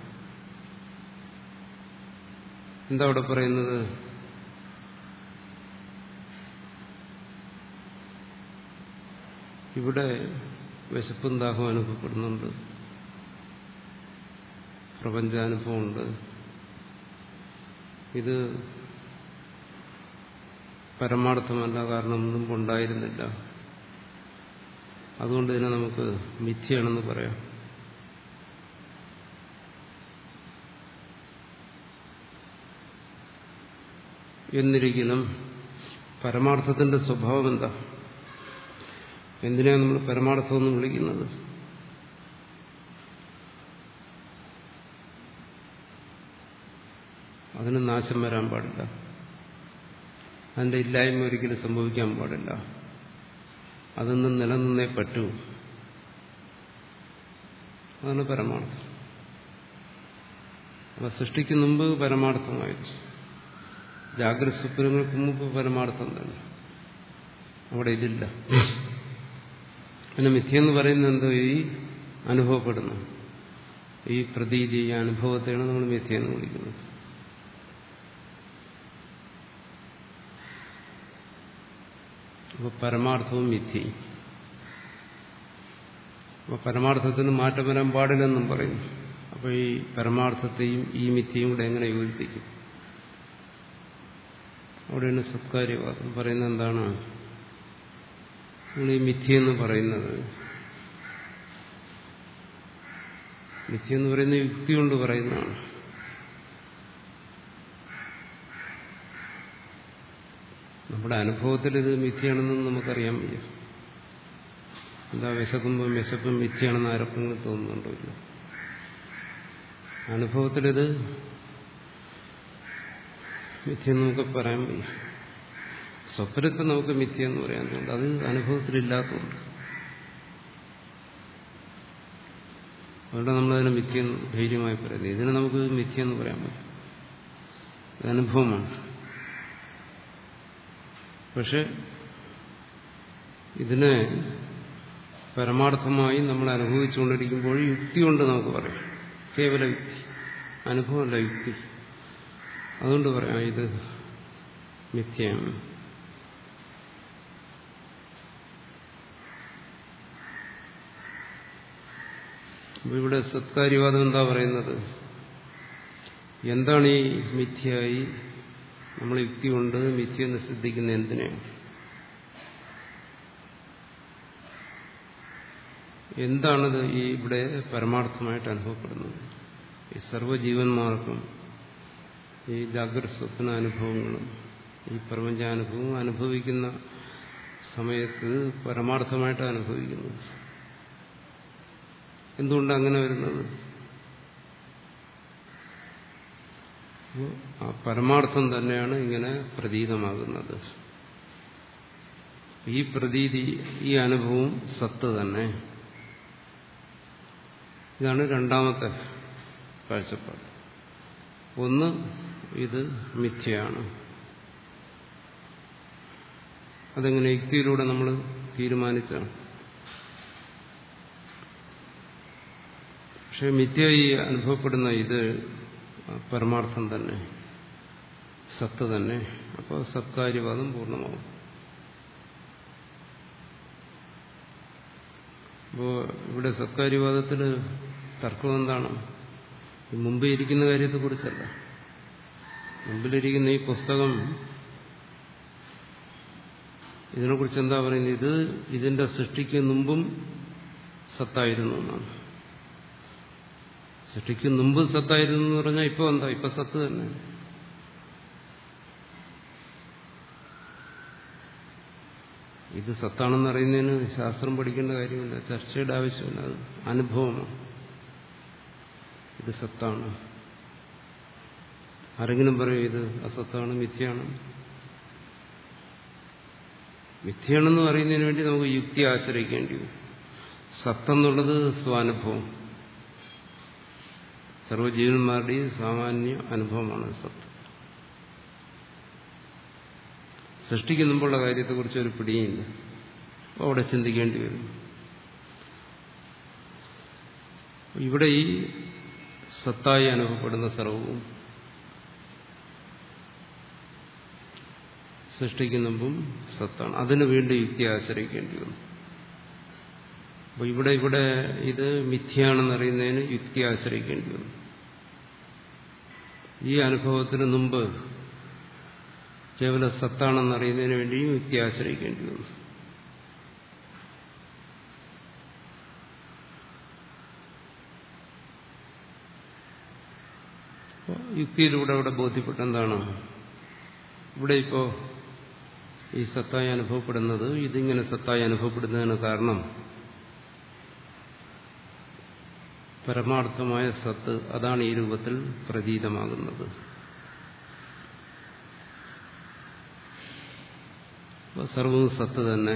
എന്താ അവിടെ പറയുന്നത് ഇവിടെ വിശപ്പും ദാഹവും അനുഭവപ്പെടുന്നുണ്ട് പ്രപഞ്ചാനുഭവമുണ്ട് ഇത് പരമാർത്ഥമല്ല കാരണം മുമ്പുണ്ടായിരുന്നില്ല അതുകൊണ്ട് ഇതിനെ നമുക്ക് മിഥ്യയാണെന്ന് പറയാം എന്നിരിക്കലും പരമാർത്ഥത്തിന്റെ സ്വഭാവം എന്താ എന്തിനാണ് നമ്മൾ പരമാർത്ഥം എന്ന് വിളിക്കുന്നത് അതിന് നാശം വരാൻ പാടില്ല അതിന്റെ ഇല്ലായ്മ ഒരിക്കലും സംഭവിക്കാൻ പാടില്ല അതൊന്നും നിലനിന്നേ പറ്റൂ അതാണ് പരമാർത്ഥം അപ്പൊ സൃഷ്ടിക്ക് മുമ്പ് പരമാർത്ഥമായിരുന്നു ജാഗ്രത സ്വപ്നങ്ങൾക്ക് മുമ്പ് പരമാർത്ഥം തന്നെ അവിടെ ഇതില്ല പിന്നെ മിഥ്യെന്ന് പറയുന്നത് എന്തോ ഈ അനുഭവപ്പെടുന്നു ഈ പ്രതീതി ഈ അനുഭവത്തെയാണ് നമ്മൾ മിഥ്യെന്ന് വിളിക്കുന്നത് അപ്പോൾ പരമാർത്ഥവും മിഥ്യയും അപ്പോൾ പരമാർത്ഥത്തിന് മാറ്റം വരാൻ പാടില്ലെന്നും പറയുന്നു അപ്പോൾ ഈ പരമാർത്ഥത്തെയും ഈ മിഥ്യയും കൂടെ എങ്ങനെ യോജിപ്പിക്കും അവിടെയാണ് സത്കാര്യവാദം പറയുന്നത് എന്താണ് നമ്മൾ ഈ മിഥ്യെന്ന് പറയുന്നത് മിഥ്യ എന്ന് പറയുന്ന യുക്തി കൊണ്ട് പറയുന്നതാണ് നമ്മുടെ അനുഭവത്തിൽ ഇത് മിഥ്യയാണെന്ന് നമുക്കറിയാൻ വയ്യ എന്താ വിശക്കുമ്പോൾ വിശപ്പും മിഥ്യയാണെന്ന് ആരൊക്കെങ്കിലും തോന്നുന്നുണ്ടോ ഇല്ല അനുഭവത്തിലിത് മിഥ്യ നമുക്ക് പറയാൻ വയ്യ സ്വപ്നത്തെ നമുക്ക് മിഥ്യ എന്ന് പറയാനുണ്ട് അത് അനുഭവത്തിലില്ലാത്തതുകൊണ്ട് അതുകൊണ്ട് നമ്മളതിനെ മിഥ്യെന്ന് ധൈര്യമായി പറയുന്നത് ഇതിനെ നമുക്ക് മിഥ്യെന്ന് പറയാൻ പറ്റും ഇത് അനുഭവമാണ് പക്ഷെ ഇതിനെ പരമാർത്ഥമായി നമ്മൾ അനുഭവിച്ചുകൊണ്ടിരിക്കുമ്പോൾ യുക്തി കൊണ്ട് നമുക്ക് പറയാം കേവല യുക്തി അനുഭവമല്ല യുക്തി അതുകൊണ്ട് പറയാം ഇത് മിഥ്യയാണ് അപ്പൊ ഇവിടെ സത്കാര്യവാദം എന്താ പറയുന്നത് എന്താണ് ഈ മിഥ്യയായി നമ്മൾ യുക്തി കൊണ്ട് മിഥ്യ എന്ന് ശ്രദ്ധിക്കുന്ന എന്തിനാണ് എന്താണത് ഈ ഇവിടെ പരമാർത്ഥമായിട്ട് അനുഭവപ്പെടുന്നത് ഈ സർവ്വജീവന്മാർക്കും ഈ ജാഗ്രത സ്വപ്ന അനുഭവങ്ങളും ഈ പ്രപഞ്ചാനുഭവവും അനുഭവിക്കുന്ന സമയത്ത് പരമാർത്ഥമായിട്ട് അനുഭവിക്കുന്നത് എന്തുകൊണ്ട് അങ്ങനെ വരുന്നത് ആ പരമാർത്ഥം തന്നെയാണ് ഇങ്ങനെ പ്രതീതമാകുന്നത് ഈ പ്രതീതി ഈ അനുഭവം സത്ത് തന്നെ ഇതാണ് രണ്ടാമത്തെ കാഴ്ചപ്പാട് ഒന്ന് ഇത് മിഥ്യയാണ് അതെങ്ങനെ യുക്തിയിലൂടെ നമ്മൾ തീരുമാനിച്ചാണ് പക്ഷെ മിഥ്യയായി അനുഭവപ്പെടുന്ന ഇത് പരമാർത്ഥം തന്നെ സത്ത് തന്നെ അപ്പോൾ സത്കാര്യവാദം പൂർണ്ണമാവും അപ്പോൾ ഇവിടെ സത്കാര്യവാദത്തിൽ തർക്കം എന്താണ് മുമ്പേ ഇരിക്കുന്ന കാര്യത്തെക്കുറിച്ചല്ല മുമ്പിലിരിക്കുന്ന ഈ പുസ്തകം ഇതിനെക്കുറിച്ച് എന്താ പറയുന്നത് ഇത് ഇതിന്റെ സൃഷ്ടിക്ക് മുമ്പും സത്തായിരുന്നു എന്നാണ് സൃഷ്ടിക്ക് മുമ്പ് സത്തായിരുന്നു എന്ന് പറഞ്ഞാൽ ഇപ്പൊ എന്താ ഇപ്പൊ സത്ത് തന്നെ ഇത് സത്താണെന്ന് അറിയുന്നതിന് ശാസ്ത്രം പഠിക്കേണ്ട കാര്യമില്ല ചർച്ചയുടെ ആവശ്യമില്ല അത് അനുഭവമാണ് ഇത് സത്താണ് ആരെങ്കിലും പറയും ഇത് അസത്താണ് മിഥ്യയാണ് മിഥ്യയാണെന്ന് അറിയുന്നതിന് വേണ്ടി നമുക്ക് യുക്തി ആശ്രയിക്കേണ്ടി വരും സത്തെന്നുള്ളത് സ്വാനുഭവം സർവ്വജീവന്മാരുടെയും സാമാന്യ അനുഭവമാണ് സത്ത് സൃഷ്ടിക്ക് മുമ്പുള്ള കാര്യത്തെക്കുറിച്ച് ഒരു പിടിയില്ല അപ്പോൾ അവിടെ ചിന്തിക്കേണ്ടി വരും ഇവിടെ ഈ സത്തായി അനുഭവപ്പെടുന്ന സർവവും സൃഷ്ടിക്ക് മുമ്പും സത്താണ് അതിന് വീണ്ടും യുക്തി ആശ്രയിക്കേണ്ടി വന്നു അപ്പോൾ ഇവിടെ ഇവിടെ ഇത് മിഥ്യയാണെന്നറിയുന്നതിന് യുക്തി ആശ്രയിക്കേണ്ടി വന്നു ഈ അനുഭവത്തിന് മുമ്പ് കേവല സത്താണെന്നറിയുന്നതിന് വേണ്ടിയും യുക്തി ആശ്രയിക്കേണ്ടി വന്നു യുക്തിയിലൂടെ അവിടെ ബോധ്യപ്പെട്ട എന്താണ് ഇവിടെ ഇപ്പോ ഈ സത്തായി അനുഭവപ്പെടുന്നത് ഇതിങ്ങനെ സത്തായി അനുഭവപ്പെടുന്നതിന് കാരണം പരമാർത്ഥമായ സത്ത് അതാണ് ഈ രൂപത്തിൽ പ്രതീതമാകുന്നത് സർവവും സത്ത് തന്നെ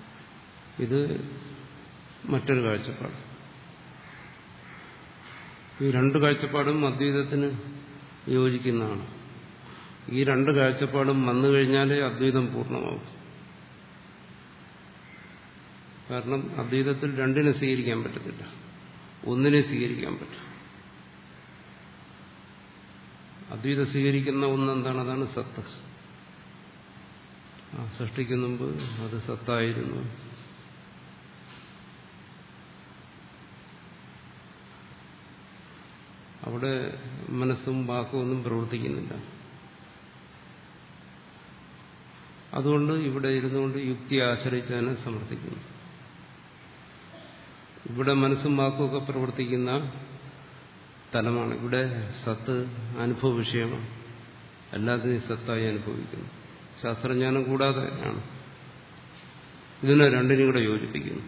ഇത് മറ്റൊരു കാഴ്ചപ്പാട് ഈ രണ്ട് കാഴ്ചപ്പാടും അദ്വൈതത്തിന് യോജിക്കുന്നതാണ് ഈ രണ്ട് കാഴ്ചപ്പാടും വന്നു കഴിഞ്ഞാലേ അദ്വൈതം പൂർണ്ണമാവും കാരണം അദ്വൈതത്തിൽ രണ്ടിനെ സ്വീകരിക്കാൻ പറ്റത്തില്ല ഒന്നിനെ സ്വീകരിക്കാൻ പറ്റും അദ്വൈതം സ്വീകരിക്കുന്ന ഒന്നെന്താണ് അതാണ് സത്ത് ആ സൃഷ്ടിക്ക് മുമ്പ് അത് സത്തായിരുന്നു അവിടെ മനസ്സും വാക്കും ഒന്നും പ്രവർത്തിക്കുന്നില്ല അതുകൊണ്ട് ഇവിടെ ഇരുന്നുകൊണ്ട് യുക്തി ആശ്രയിച്ചതിനെ സമർത്ഥിക്കുന്നു ഇവിടെ മനസ്സും വാക്കും ഒക്കെ പ്രവർത്തിക്കുന്ന തലമാണ് ഇവിടെ സത്ത് അനുഭവ വിഷയമാണ് എല്ലാത്തിനെയും സത്തായി അനുഭവിക്കുന്നു ശാസ്ത്രജ്ഞാനം കൂടാതെ ആണ് ഇതിനെ രണ്ടിനെയും കൂടെ യോജിപ്പിക്കുന്നു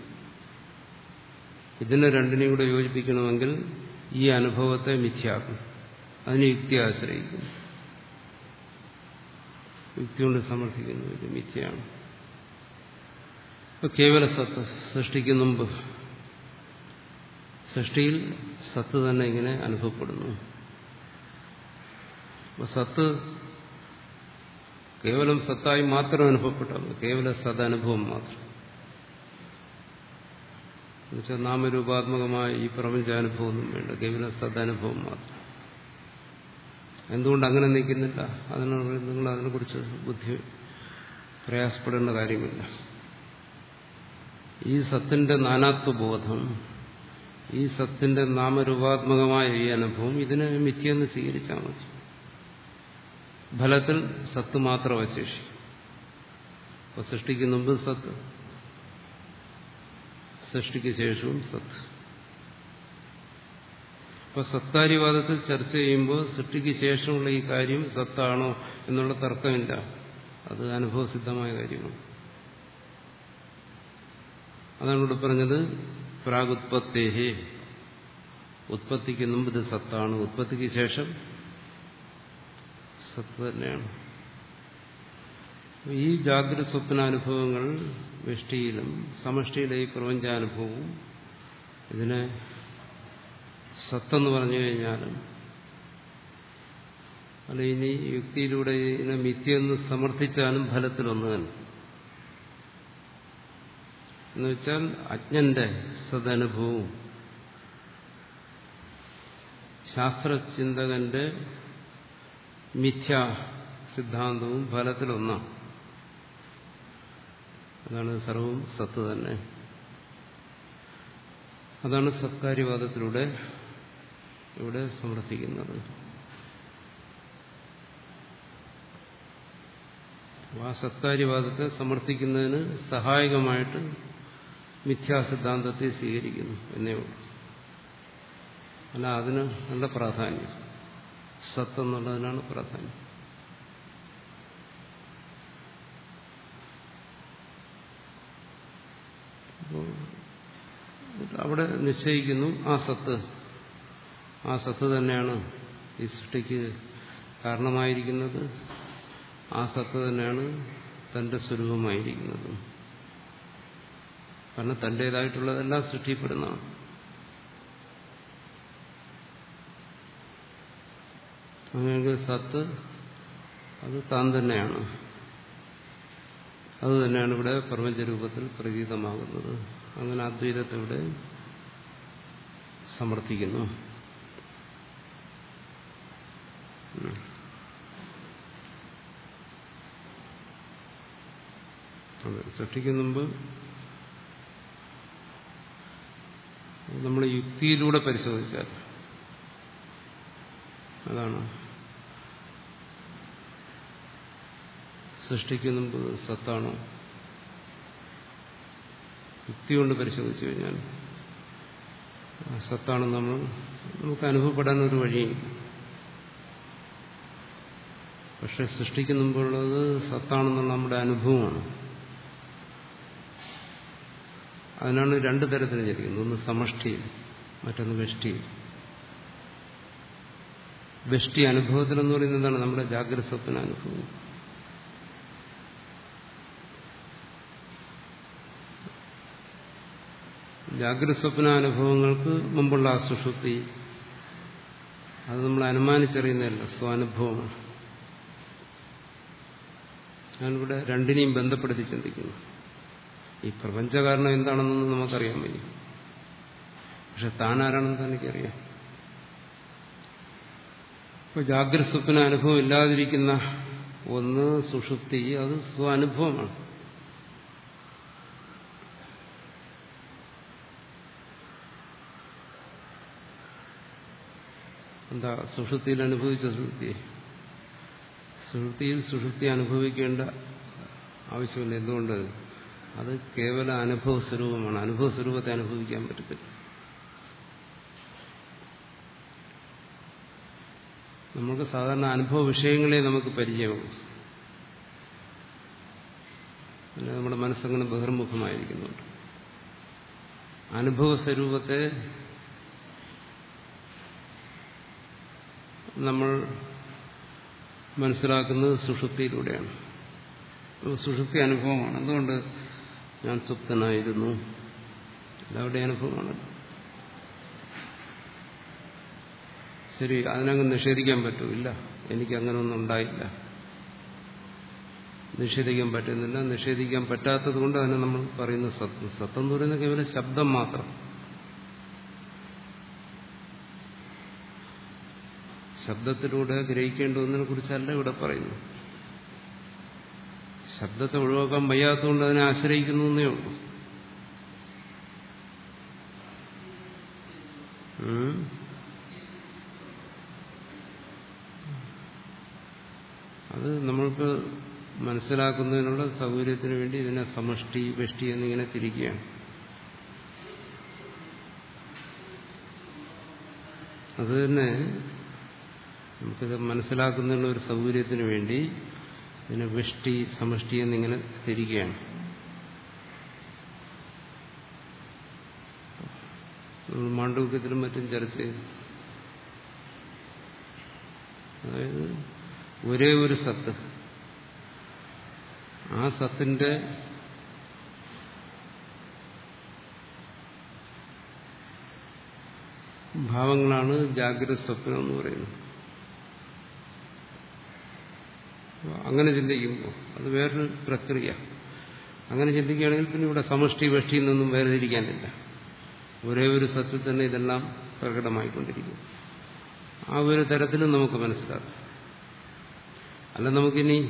ഇതിനെ രണ്ടിനെയും കൂടെ യോജിപ്പിക്കണമെങ്കിൽ ഈ അനുഭവത്തെ മിഥ്യാക്കും അതിനെ യുക്തി ആശ്രയിക്കുന്നു യുക്തി കൊണ്ട് സമർത്ഥിക്കുന്നു ഇത് മിഥ്യയാണ് ഇപ്പൊ കേവല സത്ത് സൃഷ്ടിക്കുന്ന മുമ്പ് സൃഷ്ടിയിൽ സത്ത് തന്നെ ഇങ്ങനെ അനുഭവപ്പെടുന്നു അപ്പൊ സത്ത് കേവലം സത്തായി മാത്രം അനുഭവപ്പെട്ടാൽ കേവല സദനുഭവം മാത്രം എന്നുവെച്ചാൽ നാമരൂപാത്മകമായ ഈ പ്രപഞ്ചാനുഭവമൊന്നും വേണ്ട കേവല സദനുഭവം മാത്രം എന്തുകൊണ്ട് അങ്ങനെ നിൽക്കുന്നില്ല അതിനുള്ള നിങ്ങൾ അതിനെക്കുറിച്ച് ബുദ്ധി പ്രയാസപ്പെടേണ്ട കാര്യമില്ല ഈ സത്തിന്റെ നാനാത്വബോധം ഈ സത്തിന്റെ നാമരൂപാത്മകമായ ഈ അനുഭവം ഇതിനെ മിഥ്യെന്ന് സ്വീകരിച്ചാൽ മതി ഫലത്തിൽ സത്ത് മാത്രം അവശേഷിക്കും അപ്പൊ സൃഷ്ടിക്ക് മുമ്പ് സത്ത് സൃഷ്ടിക്ക് ശേഷവും സത്ത് അപ്പൊ സത്താരിവാദത്തിൽ ചർച്ച ചെയ്യുമ്പോൾ സൃഷ്ടിക്ക് ശേഷമുള്ള ഈ കാര്യം സത്താണോ എന്നുള്ള തർക്കമില്ല അത് അനുഭവസിദ്ധമായ കാര്യമാണ് അതാണ് ഇവിടെ പറഞ്ഞത് പ്രാഗുത്പത്തേഹേ ഉത്പത്തിക്ക് മുമ്പ് ഇത് സത്താണ് ഉത്പത്തിക്ക് ശേഷം സത്ത് തന്നെയാണ് ഈ ജാഗ്രത സ്വപ്നാനുഭവങ്ങൾ വ്യഷ്ടിയിലും സമഷ്ടിയിലെ ഈ പ്രപഞ്ചാനുഭവവും ഇതിനെ സത്തെന്ന് പറഞ്ഞു കഴിഞ്ഞാലും അല്ല ഇനി യുക്തിയിലൂടെ ഇതിനെ മിഥ്യെന്ന് സമർത്ഥിച്ചാലും ഫലത്തിലൊന്നു തന്നെ എന്നുവെച്ചാൽ അജ്ഞന്റെ സദനുഭവവും ശാസ്ത്രചിന്തകന്റെ മിഥ്യാ സിദ്ധാന്തവും ഫലത്തിലൊന്നാണ് അതാണ് സർവവും സത്ത് തന്നെ അതാണ് സത്കാര്യവാദത്തിലൂടെ ഇവിടെ സമർത്ഥിക്കുന്നത് ആ സത്കാര്യവാദത്തെ സമർത്ഥിക്കുന്നതിന് സഹായകമായിട്ട് മിഥ്യാസിദ്ധാന്തത്തെ സ്വീകരിക്കുന്നു എന്നേ ഉള്ളൂ അല്ല അതിന് നല്ല പ്രാധാന്യം സത്ത് എന്നുള്ളതിനാണ് പ്രാധാന്യം അവിടെ നിശ്ചയിക്കുന്നു ആ സത്ത് ആ സത്ത് തന്നെയാണ് ഈ സൃഷ്ടിക്ക് കാരണമായിരിക്കുന്നത് ആ സത്ത് തന്നെയാണ് തന്റെ സ്വരൂപമായിരിക്കുന്നത് കാരണം തന്റേതായിട്ടുള്ളതെല്ലാം സൃഷ്ടിപ്പെടുന്നതാണ് അങ്ങനെയെങ്കിൽ സത്ത് അത് താൻ തന്നെയാണ് അത് തന്നെയാണ് ഇവിടെ പ്രപഞ്ചരൂപത്തിൽ പ്രതീതമാകുന്നത് അങ്ങനെ അദ്വൈതത്തെ ഇവിടെ സമർത്ഥിക്കുന്നു അതെ സൃഷ്ടിക്കുന്ന മുമ്പ് നമ്മൾ യുക്തിയിലൂടെ പരിശോധിച്ചാൽ അതാണ് സൃഷ്ടിക്കുന്ന മുമ്പ് സത്താണോ യുക്തി കൊണ്ട് പരിശോധിച്ചു കഴിഞ്ഞാൽ സത്താണെന്ന് നമ്മൾ നമുക്ക് അനുഭവപ്പെടാൻ ഒരു വഴിയില്ല പക്ഷെ സൃഷ്ടിക്കുന്ന മുമ്പുള്ളത് സത്താണെന്നുള്ള നമ്മുടെ അനുഭവമാണ് അതിനാണ് രണ്ട് തരത്തിൽ ചിരിക്കുന്നത് ഒന്ന് സമഷ്ടിയിൽ മറ്റൊന്ന് വെഷ്ടിയിൽ വെഷ്ടി അനുഭവത്തിലെന്ന് പറയുന്നത് എന്താണ് നമ്മുടെ ജാഗ്രത സ്വപ്ന അനുഭവം ജാഗ്രത സ്വപ്ന അനുഭവങ്ങൾക്ക് മുമ്പുള്ള ആ സുഷുപ്തി അത് നമ്മൾ അനുമാനിച്ചറിയുന്നതല്ല സ്വാനുഭവമാണ് ഞാനിവിടെ രണ്ടിനെയും ബന്ധപ്പെടുത്തി ചിന്തിക്കുന്നു ഈ പ്രപഞ്ചകാരണം എന്താണെന്നൊന്നും നമുക്കറിയാൻ വയ്യ പക്ഷെ താൻ ആരാണെന്ന് തനിക്കറിയാം ഇപ്പൊ ജാഗ്രത സ്വപ്ന അനുഭവം ഇല്ലാതിരിക്കുന്ന ഒന്ന് സുഷുപ്തി അത് സ്വാനുഭവമാണ് എന്താ സുഷുപ്തിയിൽ അനുഭവിച്ച സുഷുപ്തിയെ സുഷുപ്തിയിൽ സുഷുപ്തി അനുഭവിക്കേണ്ട ആവശ്യമില്ല എന്തുകൊണ്ട് അത് കേവല അനുഭവ സ്വരൂപമാണ് അനുഭവ സ്വരൂപത്തെ അനുഭവിക്കാൻ പറ്റത്തില്ല നമുക്ക് സാധാരണ അനുഭവ വിഷയങ്ങളെ നമുക്ക് പരിചയമാകും പിന്നെ നമ്മുടെ മനസ്സങ്ങനെ ബഹിർമുഖമായിരിക്കുന്നുണ്ട് അനുഭവ സ്വരൂപത്തെ നമ്മൾ മനസ്സിലാക്കുന്നത് സുഷുപ്തിയിലൂടെയാണ് സുഷുപ്തി അനുഭവമാണ് എന്തുകൊണ്ട് ഞാൻ സുപ്തനായിരുന്നു ഇതവിടെ അനുഭവമാണ് ശരി അതിനങ്ങ് നിഷേധിക്കാൻ പറ്റൂല്ല എനിക്ക് അങ്ങനെയൊന്നും ഉണ്ടായില്ല നിഷേധിക്കാൻ പറ്റുന്നില്ല നിഷേധിക്കാൻ പറ്റാത്തത് കൊണ്ട് അതിനെ നമ്മൾ പറയുന്ന സത്യം സത്യം എന്ന് പറയുന്നത് കേവലം ശബ്ദം മാത്രം ശബ്ദത്തിലൂടെ ഗ്രഹിക്കേണ്ട ഒന്നിനെ കുറിച്ചല്ല ഇവിടെ പറയുന്നു ശബ്ദത്തെ ഒഴിവാക്കാൻ വയ്യാത്തതുകൊണ്ട് അതിനെ ആശ്രയിക്കുന്നു എന്നേ ഉള്ളൂ അത് നമ്മൾക്ക് മനസ്സിലാക്കുന്നതിനുള്ള സൗകര്യത്തിന് വേണ്ടി ഇതിനെ സമഷ്ടി വെഷ്ടി എന്നിങ്ങനെ തിരിക്കുകയാണ് അത് തന്നെ നമുക്കിത് മനസ്സിലാക്കുന്നതിനുള്ള ഒരു സൗകര്യത്തിന് വേണ്ടി ഇതിനെ വെഷ്ടി സമഷ്ടി എന്നിങ്ങനെ തിരിക്കുകയാണ് നമ്മൾ മാണ്ഡവ്യത്തിലും മറ്റും ചർച്ച ചെയ്തു അതായത് ഒരേ ഒരു സത്ത് ആ സത്തിന്റെ ഭാവങ്ങളാണ് ജാഗ്രത സ്വപ്നം എന്ന് പറയുന്നത് അങ്ങനെ ചിന്തിക്കുമ്പോൾ അത് വേറൊരു പ്രക്രിയ അങ്ങനെ ചിന്തിക്കുകയാണെങ്കിൽ പിന്നെ ഇവിടെ സമഷ്ടി വെഷ്ടിയിൽ നിന്നും വേർതിരിക്കാനില്ല ഒരേ ഒരു സത്യത്തിൽ തന്നെ ഇതെല്ലാം പ്രകടമായിക്കൊണ്ടിരിക്കും ആ ഒരു തരത്തിലും നമുക്ക് മനസ്സിലാക്കാം അല്ല നമുക്കിനി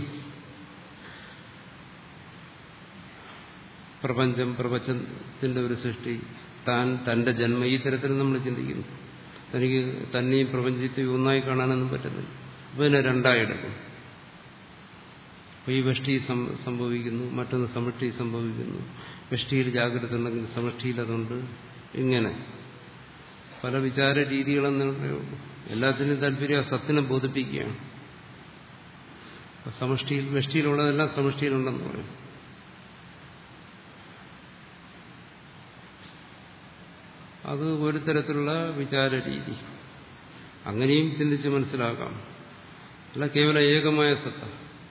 പ്രപഞ്ചം പ്രപഞ്ചത്തിന്റെ ഒരു സൃഷ്ടി താൻ തന്റെ ജന്മം ഈ തരത്തിൽ നമ്മൾ ചിന്തിക്കുന്നു തനിക്ക് തന്നെയും പ്രപഞ്ചത്തെയും ഒന്നായി കാണാനൊന്നും പറ്റുന്നില്ല അപ്പൊ ഇതിനെ രണ്ടായി എടുക്കും അപ്പൊ ഈ വെഷ്ടി സംഭവിക്കുന്നു മറ്റൊന്ന് സമഷ്ടി സംഭവിക്കുന്നു വെഷ്ടിയിൽ ജാഗ്രത ഉണ്ടെങ്കിൽ സമഷ്ടിയിൽ അതുണ്ട് ഇങ്ങനെ പല വിചാര രീതികളെന്നുള്ളൂ എല്ലാത്തിനും താല്പര്യം ആ സത്തിനെ ബോധിപ്പിക്കുകയാണ് സമഷ്ടിയിൽ വെഷ്ടിയിലുള്ളതെല്ലാം സമഷ്ടിയിലുണ്ടെന്ന് പറയും അത് ഒരു തരത്തിലുള്ള വിചാര രീതി അങ്ങനെയും ചിന്തിച്ച് മനസ്സിലാക്കാം അല്ല കേവല ഏകമായ സത്ത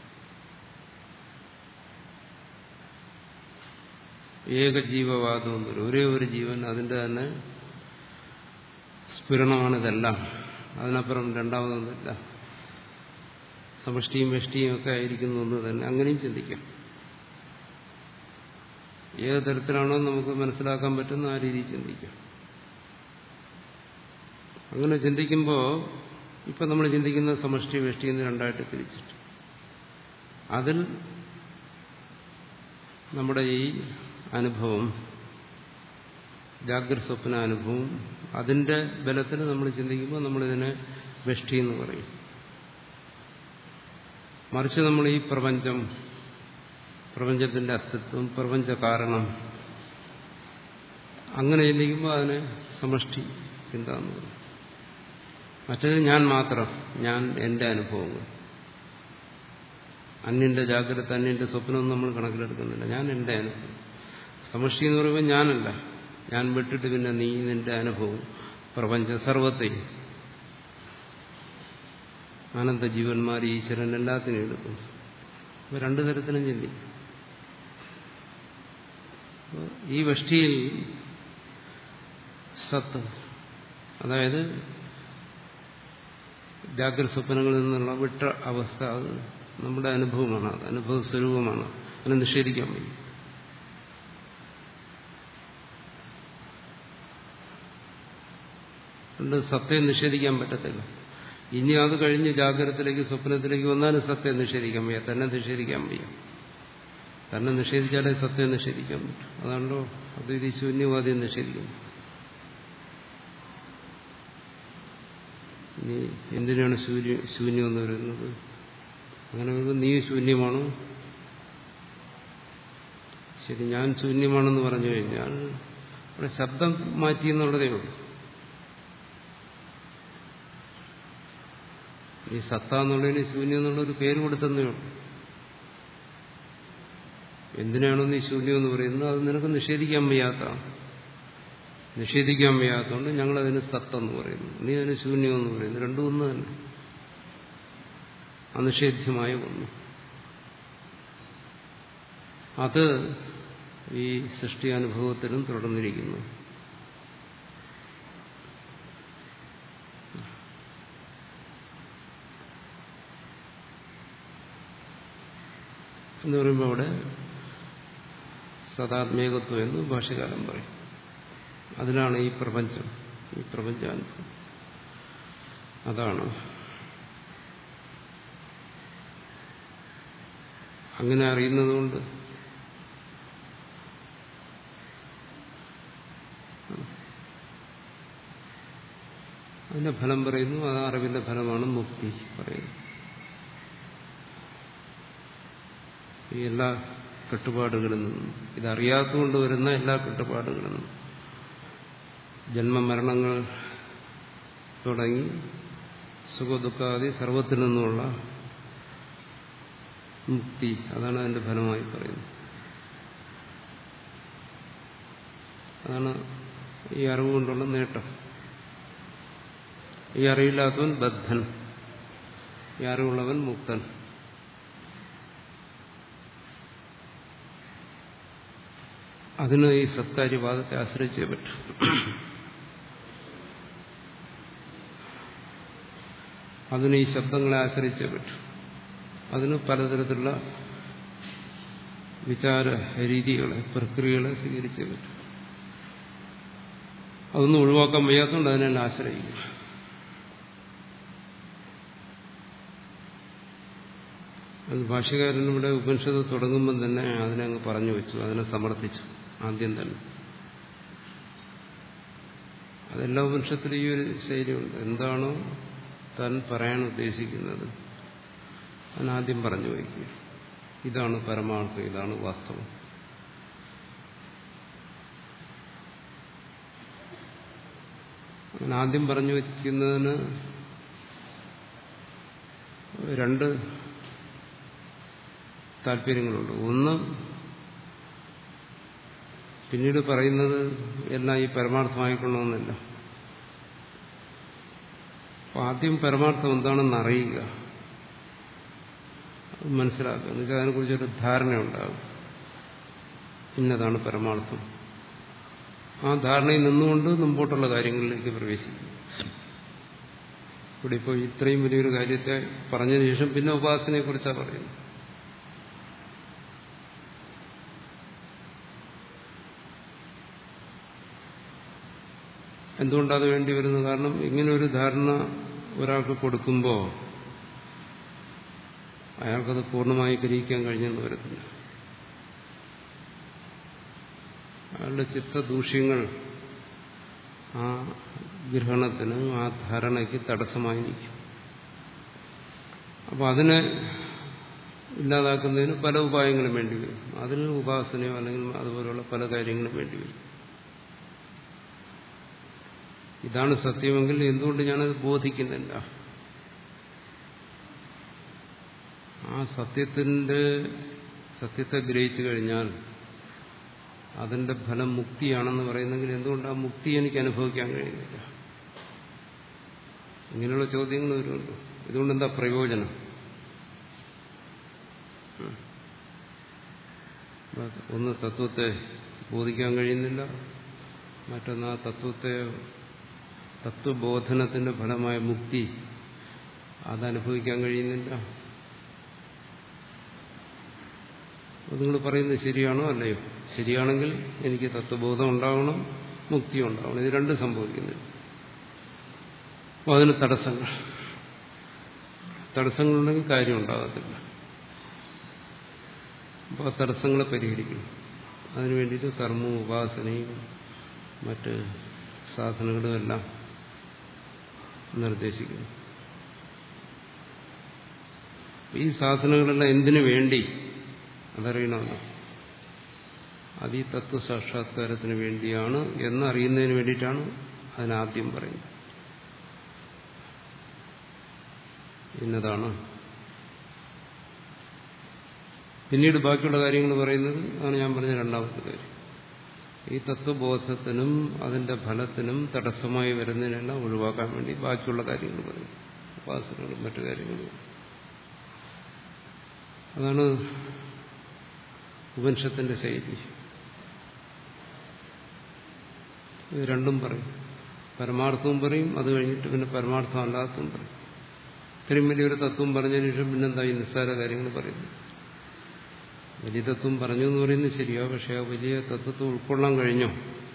ഏകജീവവാദം എന്നൊരു ഒരേ ഒരു ജീവൻ അതിന്റെ തന്നെ സ്ഫുരണമാണിതെല്ലാം അതിനപ്പുറം രണ്ടാമതൊന്നുമില്ല സമഷ്ടിയും വെഷ്ടിയും ഒക്കെ ആയിരിക്കുന്നു എന്ന് തന്നെ അങ്ങനെയും ചിന്തിക്കാം ഏത് തരത്തിലാണോ നമുക്ക് മനസ്സിലാക്കാൻ പറ്റുന്ന ആ രീതിയിൽ ചിന്തിക്കാം അങ്ങനെ ചിന്തിക്കുമ്പോൾ ഇപ്പൊ നമ്മൾ ചിന്തിക്കുന്ന സമഷ്ടി വെഷ്ടി എന്ന് രണ്ടായിട്ട് തിരിച്ചിട്ട് അതിൽ നമ്മുടെ ഈ അനുഭവം ജാഗ്രത സ്വപ്ന അനുഭവം അതിന്റെ ബലത്തിൽ നമ്മൾ ചിന്തിക്കുമ്പോൾ നമ്മളിതിനെ വെഷ്ടി എന്ന് പറയും മറിച്ച് നമ്മൾ ഈ പ്രപഞ്ചം പ്രപഞ്ചത്തിന്റെ അസ്തിത്വം പ്രപഞ്ച കാരണം അങ്ങനെ ചിന്തിക്കുമ്പോൾ അതിനെ സമഷ്ടി ചിന്ത എന്ന് പറയും മറ്റേത് ഞാൻ മാത്രം ഞാൻ എന്റെ അനുഭവങ്ങൾ അന്യന്റെ ജാഗ്രത അന്യന്റെ സ്വപ്നമൊന്നും നമ്മൾ കണക്കിലെടുക്കുന്നില്ല ഞാൻ എന്റെ അനുഭവം സമഷ്ടി എന്ന് പറയുമ്പോൾ ഞാനല്ല ഞാൻ വിട്ടിട്ട് പിന്നെ നീ നിന്റെ അനുഭവം പ്രപഞ്ച സർവത്തെയും ആനന്ദ ജീവന്മാർ ഈശ്വരൻ എല്ലാത്തിനും എടുക്കും അപ്പൊ രണ്ടു തരത്തിലും ചിന്തിക്കും ഈ വഷ്ടിയിൽ സത്ത് അതായത് ജാഗ്രത സ്വപ്നങ്ങളിൽ നിന്നുള്ള വിട്ട അവസ്ഥ അത് നമ്മുടെ അനുഭവമാണ് അത് അനുഭവ സ്വരൂപമാണ് അതിനെ നിഷേധിക്കാൻ വയ്യ അതുകൊണ്ട് സത്യം നിഷേധിക്കാൻ പറ്റത്തില്ല ഇനി അത് കഴിഞ്ഞ് ജാഗ്രതത്തിലേക്ക് സ്വപ്നത്തിലേക്ക് വന്നാലും സത്യം നിഷേധിക്കാൻ വയ്യ തന്നെ നിഷേധിക്കാൻ വയ്യ തന്നെ നിഷേധിച്ചാലേ സത്യം നിഷേധിക്കാൻ പറ്റും അതാണല്ലോ അദ്വൈതി ശൂന്യവാദിയെ നിഷേധിക്കുന്നു ഇനി എന്തിനാണ് ശൂന്യ ശൂന്യം എന്ന് പറയുന്നത് അങ്ങനെ വരുമ്പോൾ നീ ശൂന്യമാണോ ശരി ഞാൻ ശൂന്യമാണെന്ന് പറഞ്ഞു കഴിഞ്ഞാൽ അവിടെ ശബ്ദം മാറ്റി എന്നുള്ളതേ ഉള്ളൂ ഈ സത്ത എന്നുള്ളതിന് ശൂന്യം എന്നുള്ളൊരു പേര് കൊടുത്തന്നേ ഉള്ളൂ എന്തിനാണോ നീ ശൂന്യം എന്ന് പറയുന്നത് അത് നിനക്ക് നിഷേധിക്കാൻ വയ്യാത്തതാണ് നിഷേധിക്കാൻ വയ്യാത്തതുകൊണ്ട് ഞങ്ങളതിന് സത്തെന്ന് പറയുന്നു നീ അതിന് ശൂന്യം എന്ന് പറയുന്നു രണ്ടും ഒന്ന് തന്നെ അനിഷേധ്യമായ ഒന്ന് അത് ഈ സൃഷ്ടി അനുഭവത്തിലും തുടർന്നിരിക്കുന്നു എന്ന് പറയുമ്പോൾ അവിടെ സദാത്മേകത്വം എന്ന് ഭാഷകാലം പറയും അതിലാണ് ഈ പ്രപഞ്ചം ഈ പ്രപഞ്ചാനുഭവം അതാണ് അങ്ങനെ അറിയുന്നതുകൊണ്ട് അതിന്റെ ഫലം പറയുന്നു ആ അറിവിന്റെ ഫലമാണ് മുക്തി പറയുന്നു ഈ എല്ലാ കെട്ടുപാടുകളിൽ നിന്നും ഇതറിയാത്തതുകൊണ്ട് വരുന്ന എല്ലാ കെട്ടുപാടുകളിൽ നിന്നും ജന്മമരണങ്ങൾ തുടങ്ങി സുഖദുഃഖാദി സർവത്തിൽ നിന്നുമുള്ള മുക്തി അതാണ് അതിന്റെ ഫലമായി പറയുന്നത് അതാണ് ഈ അറിവ് കൊണ്ടുള്ള നേട്ടം ഈ അറിവില്ലാത്തവൻ ബദ്ധൻ ഈ അറിവുള്ളവൻ മുക്തൻ അതിന് ഈ സത്കാര്യവാദത്തെ ആശ്രയിച്ചേ പറ്റൂ അതിന് ഈ ശബ്ദങ്ങളെ ആശ്രയിച്ചേ പറ്റൂ അതിന് പലതരത്തിലുള്ള വിചാര രീതികളെ പ്രക്രിയകളെ സ്വീകരിച്ചേ പറ്റൂ അതൊന്നും ഒഴിവാക്കാൻ വയ്യാത്തതുകൊണ്ട് അതിനെ ആശ്രയിക്കും അത് ഭാഷകാരൻ ഇവിടെ ഉപനിഷത്ത് തുടങ്ങുമ്പം തന്നെ അതിനെ അങ്ങ് പറഞ്ഞു വെച്ചു അതിനെ സമർത്ഥിച്ചു ആദ്യം തന്നെ അതെല്ലാ ഉപനിഷത്തിലും ഈ ഒരു ശൈലിയുണ്ട് എന്താണോ താൻ പറയാൻ ഉദ്ദേശിക്കുന്നത് അതിനാദ്യം പറഞ്ഞു വയ്ക്കുക ഇതാണ് പരമാർത്ഥം ഇതാണ് വാസ്തവം അങ്ങനെ ആദ്യം പറഞ്ഞു വയ്ക്കുന്നതിന് രണ്ട് താല്പര്യങ്ങളുണ്ട് ഒന്ന് പിന്നീട് പറയുന്നത് എല്ലാം ഈ പരമാർത്ഥമായിക്കൊള്ളണമെന്നില്ല അപ്പൊ ആദ്യം പരമാർത്ഥം എന്താണെന്ന് അറിയുക മനസ്സിലാക്കുക എന്നുവെച്ചാൽ അതിനെക്കുറിച്ചൊരു ധാരണയുണ്ടാകും ഇന്നതാണ് പരമാർത്ഥം ആ ധാരണയിൽ നിന്നുകൊണ്ട് മുമ്പോട്ടുള്ള കാര്യങ്ങളിലേക്ക് പ്രവേശിക്കും ഇവിടെ ഇപ്പോൾ ഇത്രയും വലിയൊരു കാര്യത്തെ പറഞ്ഞതിന് ശേഷം പിന്നെ ഉപാസനയെക്കുറിച്ചാണ് പറയുന്നത് എന്തുകൊണ്ടത് വേണ്ടി വരുന്നു കാരണം ഇങ്ങനെ ഒരു ധാരണ ഒരാൾക്ക് കൊടുക്കുമ്പോൾ അയാൾക്കത് പൂർണ്ണമായി ഗ്രഹിക്കാൻ കഴിഞ്ഞെന്ന് വരത്തില്ല അയാളുടെ ചിത്തദൂഷ്യങ്ങൾ ആ ഗ്രഹണത്തിന് ആ ധാരണയ്ക്ക് തടസ്സമായി നിൽക്കും അപ്പോൾ അതിനെ ഇല്ലാതാക്കുന്നതിന് പല ഉപായങ്ങളും വേണ്ടി വരും അതിന് ഉപാസനയോ അല്ലെങ്കിൽ അതുപോലെയുള്ള പല കാര്യങ്ങളും വേണ്ടി വരും ഇതാണ് സത്യമെങ്കിൽ എന്തുകൊണ്ട് ഞാനത് ബോധിക്കുന്നില്ല ആ സത്യത്തിന്റെ സത്യത്തെ ഗ്രഹിച്ചു കഴിഞ്ഞാൽ അതിന്റെ ഫലം മുക്തിയാണെന്ന് പറയുന്നെങ്കിൽ എന്തുകൊണ്ട് ആ മുക്തി എനിക്ക് അനുഭവിക്കാൻ കഴിയുന്നില്ല ഇങ്ങനെയുള്ള ചോദ്യങ്ങൾ വരുമല്ലോ ഇതുകൊണ്ട് എന്താ പ്രയോജനം ഒന്ന് തത്വത്തെ ബോധിക്കാൻ കഴിയുന്നില്ല മറ്റൊന്ന് ആ തത്വത്തെ തത്വബോധനത്തിന്റെ ഫലമായ മുക്തി അതനുഭവിക്കാൻ കഴിയുന്നില്ല അത് നിങ്ങൾ പറയുന്നത് ശരിയാണോ അല്ലയോ ശരിയാണെങ്കിൽ എനിക്ക് തത്വബോധം ഉണ്ടാവണം മുക്തി ഉണ്ടാവണം ഇത് രണ്ടും സംഭവിക്കുന്നില്ല അപ്പോൾ അതിന് തടസ്സങ്ങൾ തടസ്സങ്ങളുണ്ടെങ്കിൽ കാര്യം ഉണ്ടാകത്തില്ല അപ്പോൾ ആ തടസ്സങ്ങളെ പരിഹരിക്കണം അതിനു വേണ്ടിയിട്ട് കർമ്മവും ഉപാസനയും മറ്റ് സാധനങ്ങളും എല്ലാം നിർദ്ദേശിക്കുന്നു ഈ സാധനങ്ങളെല്ലാം എന്തിനു വേണ്ടി അതറിയണമല്ലോ അത് ഈ തത്വസാക്ഷാത്കാരത്തിന് വേണ്ടിയാണ് എന്നറിയുന്നതിന് വേണ്ടിയിട്ടാണ് അതിനാദ്യം പറയുന്നത് ഇന്നതാണ് പിന്നീട് ബാക്കിയുള്ള കാര്യങ്ങൾ പറയുന്നത് അതാണ് ഞാൻ പറഞ്ഞ രണ്ടാമത്തെ കാര്യം ഈ തത്വബോധത്തിനും അതിന്റെ ഫലത്തിനും തടസ്സമായി വരുന്നതിനെല്ലാം ഒഴിവാക്കാൻ വേണ്ടി ബാക്കിയുള്ള കാര്യങ്ങൾ പറയും ഉപാസനകളും മറ്റു കാര്യങ്ങളും അതാണ് ഉപനിഷത്തിന്റെ ശൈലി ഇത് രണ്ടും പറയും പരമാർത്ഥവും പറയും അത് കഴിഞ്ഞിട്ട് പിന്നെ പരമാർത്ഥം അല്ലാത്തതും പറയും ഇത്രയും വലിയൊരു തത്വം പറഞ്ഞതിന് ശേഷം പിന്നെന്താ ഈ നിസ്സാര കാര്യങ്ങൾ പറയുന്നു വലിയ തത്വം പറഞ്ഞു എന്ന് പറയുന്നത് ശരിയാ പക്ഷെ ആ വലിയ തത്വത്തെ ഉൾക്കൊള്ളാൻ കഴിഞ്ഞോ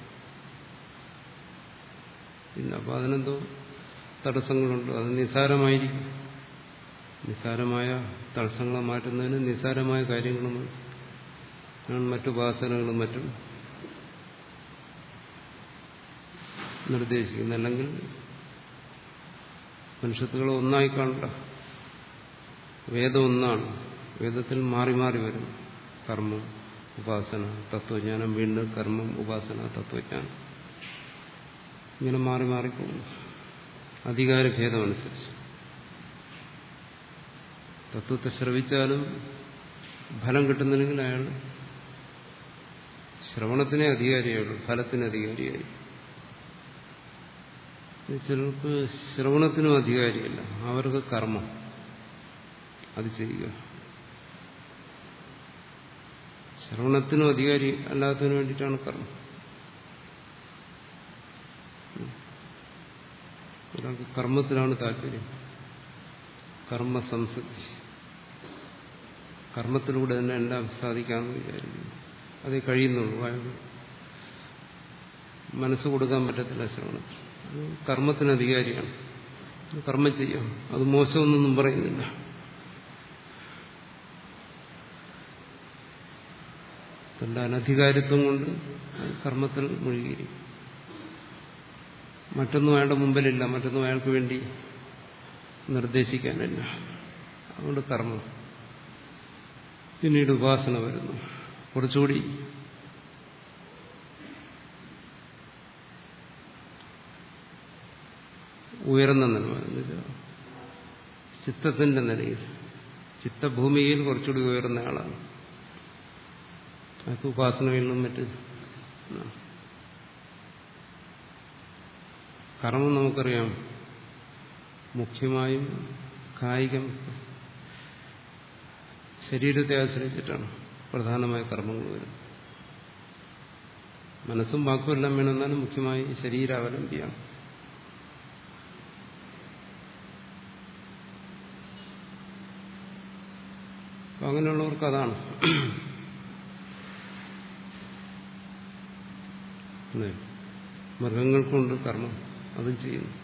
ഇല്ല അപ്പൊ അതിനെന്തോ തടസ്സങ്ങളുണ്ട് അത് നിസ്സാരമായിരിക്കും നിസ്സാരമായ തടസ്സങ്ങളെ മാറ്റുന്നതിന് നിസ്സാരമായ കാര്യങ്ങളും ആണ് മറ്റുപാസനകളും മറ്റും നിർദ്ദേശിക്കുന്നത് അല്ലെങ്കിൽ മനുഷ്യത്തുകൾ ഒന്നായി കാണണ്ട വേദം ഒന്നാണ് വേദത്തിൽ മാറി മാറി വരും കർമ്മം ഉപാസന തത്വജ്ഞാനം വീണ്ടും കർമ്മം ഉപാസന തത്വജ്ഞാനം ഇങ്ങനെ മാറി മാറിപ്പോകും അധികാരഭേദമനുസരിച്ച് തത്വത്തെ ശ്രവിച്ചാലും ഫലം കിട്ടുന്നില്ലെങ്കിൽ അയാൾ ശ്രവണത്തിനെ അധികാരിയുള്ളൂ ഫലത്തിന് അധികാരിയായി ചിലർക്ക് ശ്രവണത്തിനും അധികാരിയല്ല അവർക്ക് കർമ്മം അത് ചെയ്യുക ശ്രവണത്തിനും അധികാരി അല്ലാത്തതിനു വേണ്ടിയിട്ടാണ് കർമ്മം ഒരാൾക്ക് കർമ്മത്തിലാണ് താല്പര്യം കർമ്മ സംസിദ്ധി കർമ്മത്തിലൂടെ തന്നെ എല്ലാം സാധിക്കാമെന്ന് വിചാരിക്കുന്നു അതേ കഴിയുന്നുള്ളൂ അയാൾ മനസ്സ് കൊടുക്കാൻ പറ്റത്തില്ല ശ്രവണത്തിൽ അത് കർമ്മത്തിന് അധികാരിയാണ് കർമ്മം ചെയ്യാം അത് മോശമൊന്നും പറയുന്നില്ല തന്റെ അനധികാരിത്വം കൊണ്ട് കർമ്മത്തിൽ മുഴുകിയിരിക്കും മറ്റൊന്നും അയാളുടെ മുമ്പിലില്ല മറ്റൊന്നും അയാൾക്ക് വേണ്ടി നിർദ്ദേശിക്കാനില്ല അതുകൊണ്ട് കർമ്മം പിന്നീട് ഉപാസന വരുന്നു കുറച്ചുകൂടി ഉയർന്ന നിലമ എന്ന് വെച്ചാൽ ചിത്തത്തിന്റെ നിലയിൽ ചിത്തഭൂമിയിൽ കുറച്ചുകൂടി ഉയർന്ന ആളാണ് അതൊക്കെ ഉപാസനകളിലും മറ്റ് കർമ്മം നമുക്കറിയാം മുഖ്യമായും കായികം ശരീരത്തെ ആശ്രയിച്ചിട്ടാണ് പ്രധാനമായ കർമ്മങ്ങൾ വരുന്നത് മനസ്സും വാക്കും എല്ലാം വേണമെന്നാലും മുഖ്യമായി ശരീരാവലംബിയാണ് അപ്പൊ അങ്ങനെയുള്ളവർക്ക് അതാണ് മൃഗങ്ങൾക്കുണ്ട് കർമ്മം അതും ചെയ്യുന്നു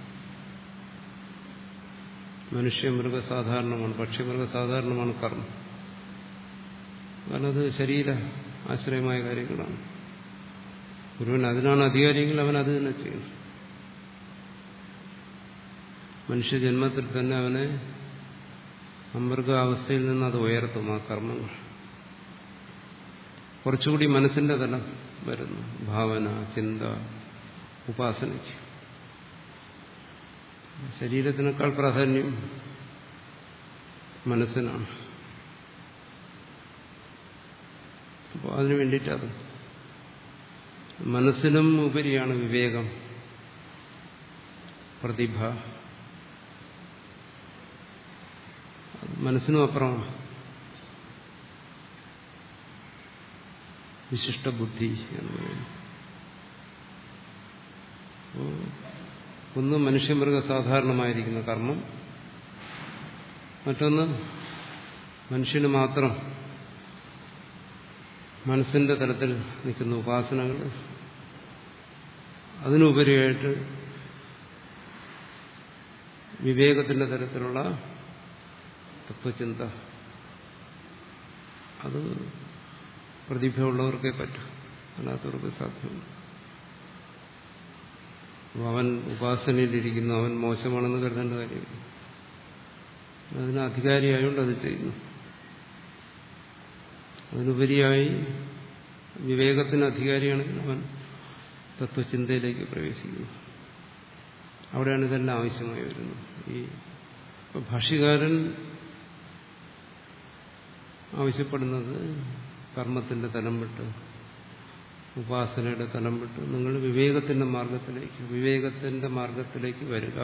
മനുഷ്യ മൃഗ സാധാരണമാണ് പക്ഷിമൃഗ സാധാരണമാണ് കർമ്മം കാരണം അത് ശരീര ആശ്രയമായ കാര്യങ്ങളാണ് ഒരുവൻ അതിനാണ് അധികാരിയെങ്കിൽ അവൻ അത് തന്നെ ചെയ്യുന്നു മനുഷ്യജന്മത്തിൽ തന്നെ അവനെ അമൃഗാവസ്ഥയിൽ നിന്ന് അത് ഉയർത്തും ആ കർമ്മങ്ങൾ കുറച്ചുകൂടി മനസ്സിന്റെ തലം വരുന്നു ഭാവന ചിന്ത ഉപാസനയ്ക്ക് ശരീരത്തിനേക്കാൾ പ്രാധാന്യം മനസ്സിനാണ് അപ്പോൾ അതിനു വേണ്ടിയിട്ടത് മനസ്സിനും ഉപരിയാണ് വിവേകം പ്രതിഭ മനസ്സിനും അപ്പുറമാണ് വിശിഷ്ട ബുദ്ധി എന്ന് പറയുന്നു ഒന്ന് മനുഷ്യമൃഗ സാധാരണമായിരിക്കുന്ന കർമ്മം മറ്റൊന്ന് മനുഷ്യന് മാത്രം മനസ്സിന്റെ തലത്തിൽ നിൽക്കുന്ന ഉപാസനകൾ അതിനുപരിയായിട്ട് വിവേകത്തിന്റെ തരത്തിലുള്ള തത്വചിന്ത അത് പ്രതിഭയുള്ളവർക്കേ പറ്റൂ അല്ലാത്തവർക്ക് സാധ്യമല്ല അവൻ ഉപാസനയിലിരിക്കുന്നു അവൻ മോശമാണെന്ന് കരുതേണ്ട കാര്യമില്ല അതിന് അധികാരിയായതുകൊണ്ട് അത് ചെയ്യുന്നു അതിനുപരിയായി വിവേകത്തിന് അധികാരിയാണെങ്കിൽ അവൻ തത്വചിന്തയിലേക്ക് പ്രവേശിക്കുന്നു അവിടെയാണ് ഇതെല്ലാം ആവശ്യമായി വരുന്നത് ഈ ഭാഷ്യകാരൻ ആവശ്യപ്പെടുന്നത് കർമ്മത്തിന്റെ തലം വിട്ട് ഉപാസനയുടെ തലം വിട്ട് നിങ്ങൾ വിവേകത്തിന്റെ മാർഗത്തിലേക്ക് വിവേകത്തിന്റെ മാർഗത്തിലേക്ക് വരിക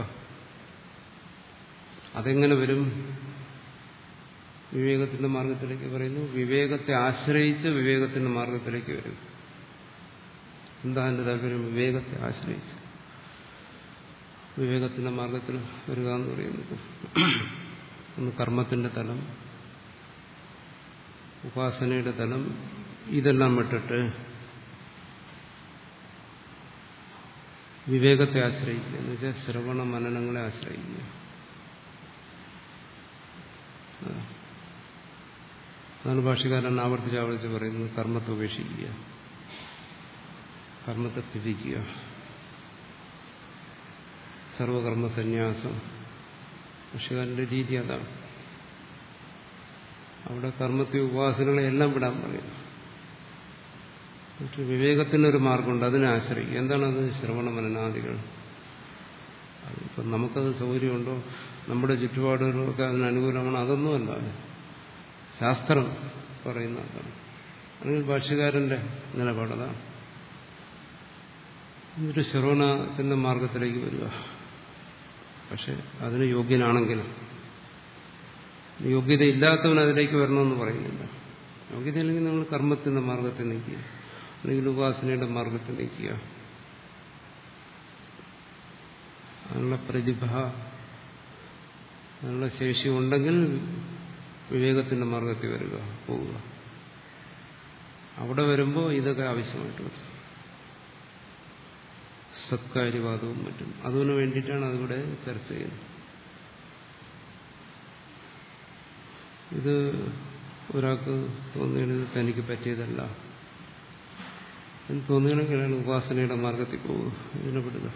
അതെങ്ങനെ വരും വിവേകത്തിന്റെ മാർഗത്തിലേക്ക് പറയുന്നു വിവേകത്തെ ആശ്രയിച്ച് വിവേകത്തിന്റെ മാർഗത്തിലേക്ക് വരും എന്താ എന്റെ താല്പര്യം വിവേകത്തെ ആശ്രയിച്ച് വിവേകത്തിന്റെ മാർഗത്തിൽ വരിക എന്ന് പറയുന്നത് ഒന്ന് കർമ്മത്തിന്റെ തലം ഉപാസനയുടെ തലം ഇതെല്ലാം വിട്ടിട്ട് വിവേകത്തെ ആശ്രയിക്കുക എന്ന് വെച്ചാൽ ശ്രവണ മനനങ്ങളെ ആശ്രയിക്കുക അതാണ് ഭാഷകാരൻ ആവർത്തിച്ച് ആവർത്തിച്ച് പറയുന്നത് കർമ്മത്തെ ഉപേക്ഷിക്കുക കർമ്മത്തെ ത്യജിക്കുക സർവകർമ്മ സന്യാസം ഭാഷകാരന്റെ രീതി അതാണ് അവിടെ കർമ്മത്തെ ഉപാസനകളെ എല്ലാം വിടാൻ പറയുന്നു പക്ഷെ വിവേകത്തിനൊരു മാർഗമുണ്ട് അതിനെ ആശ്രയിക്കുക എന്താണത് ശ്രവണ മനനാദികൾ ഇപ്പം നമുക്കത് സൗകര്യമുണ്ടോ നമ്മുടെ ചുറ്റുപാടുകളൊക്കെ അതിന് അനുകൂലമാണ് അതൊന്നുമല്ല ശാസ്ത്രം പറയുന്ന അതാണ് അല്ലെങ്കിൽ ഭാഷ്യകാരന്റെ നിലപാടതാണ് എന്നിട്ട് ശ്രവണത്തിന്റെ മാർഗത്തിലേക്ക് വരിക പക്ഷെ അതിന് യോഗ്യനാണെങ്കിലും യോഗ്യതയില്ലാത്തവൻ അതിലേക്ക് വരണമെന്ന് പറയുന്നില്ല യോഗ്യതയില്ലെങ്കിൽ നിങ്ങൾ കർമ്മത്തിന്റെ മാർഗത്തിൽ നിൽക്കുക അല്ലെങ്കിൽ ഉപാസനയുടെ മാർഗത്തിൽ നിൽക്കുക അതിനുള്ള പ്രതിഭ അതിനുള്ള ശേഷി ഉണ്ടെങ്കിൽ വിവേകത്തിന്റെ മാർഗത്തിൽ വരിക പോവുക അവിടെ വരുമ്പോൾ ഇതൊക്കെ ആവശ്യമായിട്ട് വരും സത്കാര്യവാദവും മറ്റും അതിനു വേണ്ടിയിട്ടാണ് അതിവിടെ ചർച്ച ചെയ്യുന്നത് ഇത് ഒരാൾക്ക് തോന്നുന്നത് തനിക്ക് പറ്റിയതല്ല എന്ന് തോന്നുകയാണെങ്കിൽ അയാൾ ഉപാസനയുടെ മാർഗത്തിൽ പോവുക ഇതിനെ വിടുക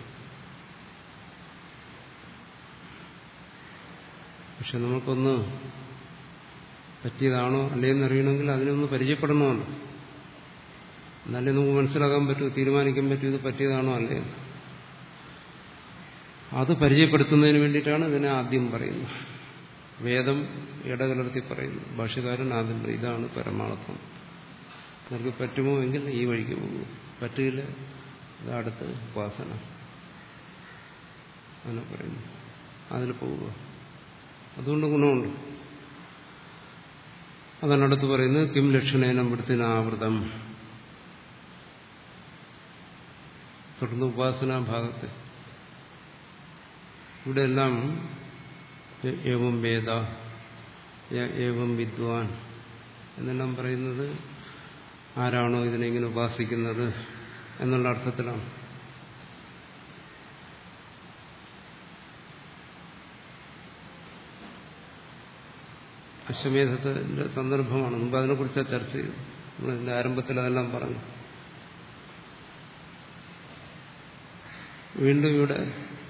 പക്ഷെ നമുക്കൊന്ന് പറ്റിയതാണോ അല്ലേന്ന് അറിയണമെങ്കിൽ അതിനൊന്ന് പരിചയപ്പെടണമല്ലോ എന്നാലേ നമുക്ക് മനസ്സിലാക്കാൻ പറ്റൂ തീരുമാനിക്കാൻ പറ്റൂ ഇത് പറ്റിയതാണോ അല്ലേ അത് പരിചയപ്പെടുത്തുന്നതിന് വേണ്ടിയിട്ടാണ് ഇതിനെ ആദ്യം പറയുന്നത് വേദം ഇടകലർത്തി പറയുന്നു ഭാഷകാരൻ ആദ്യം ഇതാണ് പരമാർത്ഥം നിങ്ങൾക്ക് പറ്റുമോ എങ്കിൽ ഈ വഴിക്ക് പോകും പറ്റില്ല ഇത് അടുത്ത് ഉപാസന അങ്ങനെ പറയുന്നു അതിൽ പോവുക അതുകൊണ്ട് ഗുണമുണ്ട് അതാണ് അടുത്ത് പറയുന്നത് കിം ലക്ഷണേനം വൃത്തിനാവൃതം തുടർന്ന് ഉപാസനാ ഭാഗത്ത് ഇവിടെ എല്ലാം ഏവം വേദ ഏവം വിദ്വാൻ എന്നെല്ലാം പറയുന്നത് ആരാണോ ഇതിനെ ഇങ്ങനെ ഉപാസിക്കുന്നത് എന്നുള്ള അർത്ഥത്തിലാണ് അശ്വമേധത്തിന്റെ സന്ദർഭമാണ് മുമ്പ് അതിനെക്കുറിച്ച് ചർച്ച ചെയ്തു നമ്മളിതിന്റെ ആരംഭത്തിൽ അതെല്ലാം പറഞ്ഞു വീണ്ടും ഇവിടെ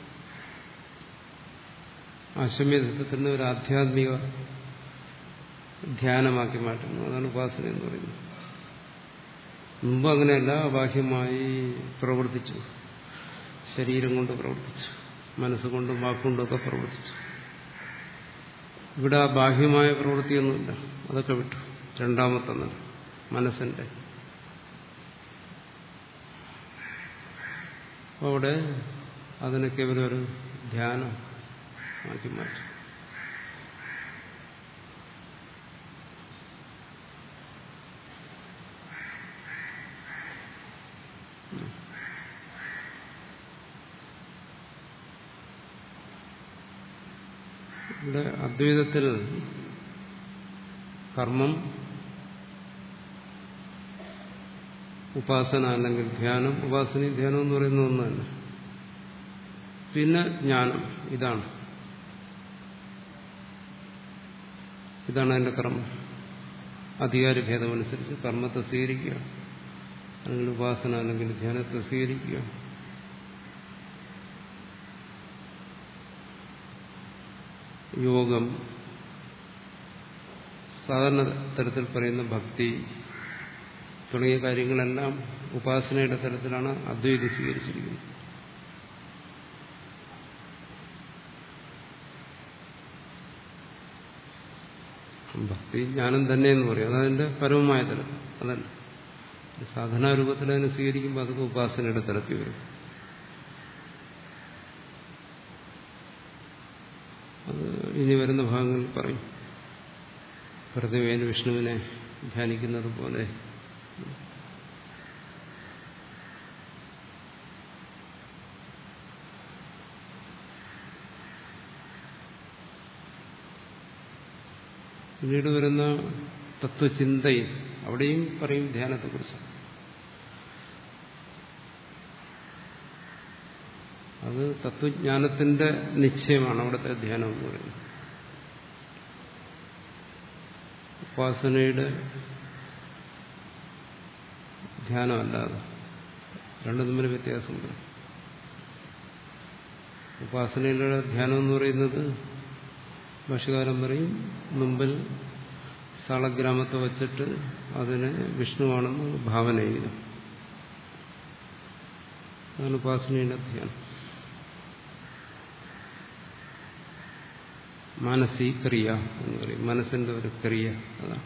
അശ്വമേധത്തിന്റെ ഒരു ആധ്യാത്മിക ധ്യാനമാക്കി മാറ്റുന്നു അതാണ് ഉപാസന എന്ന് പറയുന്നത് മുമ്പ് അങ്ങനെയല്ല ബാഹ്യമായി പ്രവർത്തിച്ചു ശരീരം കൊണ്ട് പ്രവർത്തിച്ചു മനസ്സുകൊണ്ടും വാക്കുകൊണ്ടും ഒക്കെ പ്രവർത്തിച്ചു ഇവിടെ ആ ബാഹ്യമായ പ്രവൃത്തിയൊന്നുമില്ല അതൊക്കെ വിട്ടു രണ്ടാമത്തെ മനസ്സിന്റെ അവിടെ അതിനെ കേവലം ഒരു ധ്യാനം ആക്കി മാറ്റി ഇവിടെ അദ്വൈതത്തിൽ കർമ്മം ഉപാസന അല്ലെങ്കിൽ ധ്യാനം ഉപാസനയും ധ്യാനം എന്ന് പറയുന്ന ഒന്ന് തന്നെ പിന്നെ ജ്ഞാനം ഇതാണ് ഇതാണ് അതിന്റെ കർമ്മം അധികാരഭേദമനുസരിച്ച് കർമ്മത്തെ സ്വീകരിക്കുക അല്ലെങ്കിൽ ഉപാസന അല്ലെങ്കിൽ ധ്യാനത്തെ സ്വീകരിക്കുക യോഗം സാധാരണ തരത്തിൽ പറയുന്ന ഭക്തി തുടങ്ങിയ കാര്യങ്ങളെല്ലാം ഉപാസനയുടെ തലത്തിലാണ് അദ്വൈതി സ്വീകരിച്ചിരിക്കുന്നത് ഭക്തി ജ്ഞാനം തന്നെ എന്ന് പറയും അതതിന്റെ പരമമായ തലം അതല്ല സാധനാരൂപത്തിൽ അതിനെ സ്വീകരിക്കുമ്പോൾ അതൊക്കെ ഉപാസനയുടെ തലത്തിൽ വരും അത് ഇനി വരുന്ന ഭാഗങ്ങളിൽ പറയും പ്രതിവേന വിഷ്ണുവിനെ ധ്യാനിക്കുന്നത് പോലെ പിന്നീട് വരുന്ന തത്വചിന്തയിൽ അവിടെയും പറയും ധ്യാനത്തെക്കുറിച്ച് അത് തത്വജ്ഞാനത്തിന്റെ നിശ്ചയമാണ് അവിടുത്തെ ധ്യാനം എന്ന് പറയുന്നത് ഉപാസനയുടെ ധ്യാനമല്ലാതെ രണ്ടും തമ്മിൽ വ്യത്യാസമുണ്ട് ഉപാസനയിലുള്ള ധ്യാനം എന്ന് പറയുന്നത് ഭാഷകാരം പറയും മുമ്പിൽ സാളഗ്രാമത്തെ വച്ചിട്ട് അതിനെ വിഷ്ണുവാണെന്ന് ഭാവന ചെയ്തു അതാണ് ഉപാസനയുടെ ധ്യാനം മാനസീ ക്രിയ എന്ന് പറയും മനസ്സിന്റെ ഒരു ക്രിയ അതാണ്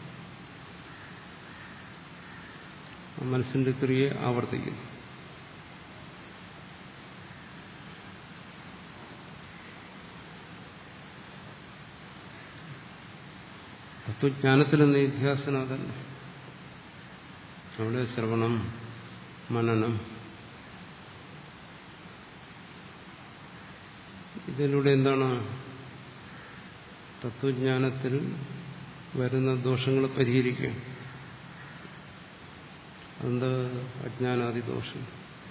ആ മനസ്സിന്റെ ക്രിയയെ ആവർത്തിക്കുന്നു തത്വജ്ഞാനത്തിലെ നിധ്യാസനം അതല്ല അവിടെ ശ്രവണം മനനം ഇതിലൂടെ എന്താണ് തത്വജ്ഞാനത്തിൽ വരുന്ന ദോഷങ്ങൾ പരിഹരിക്കുക എന്ത് അജ്ഞാനാദി ദോഷം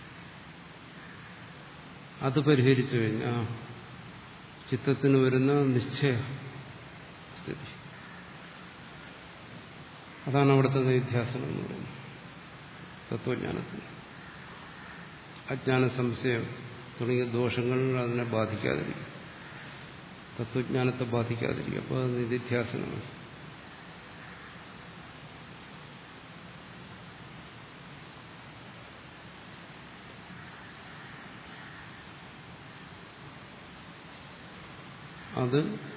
അത് പരിഹരിച്ചു കഴിഞ്ഞാൽ ചിത്തത്തിന് വരുന്ന നിശ്ചയ സ്ഥിതി അതാണ് അവിടുത്തെ നിധ്യാസനം എന്ന് പറയുന്നത് തത്വജ്ഞാനത്തിന് അജ്ഞാന സംശയം തുടങ്ങിയ ദോഷങ്ങൾ അതിനെ ബാധിക്കാതിരിക്കും തത്വജ്ഞാനത്തെ ബാധിക്കാതിരിക്കും അപ്പോൾ അത് നിധിധ്യാസനമാണ് അത്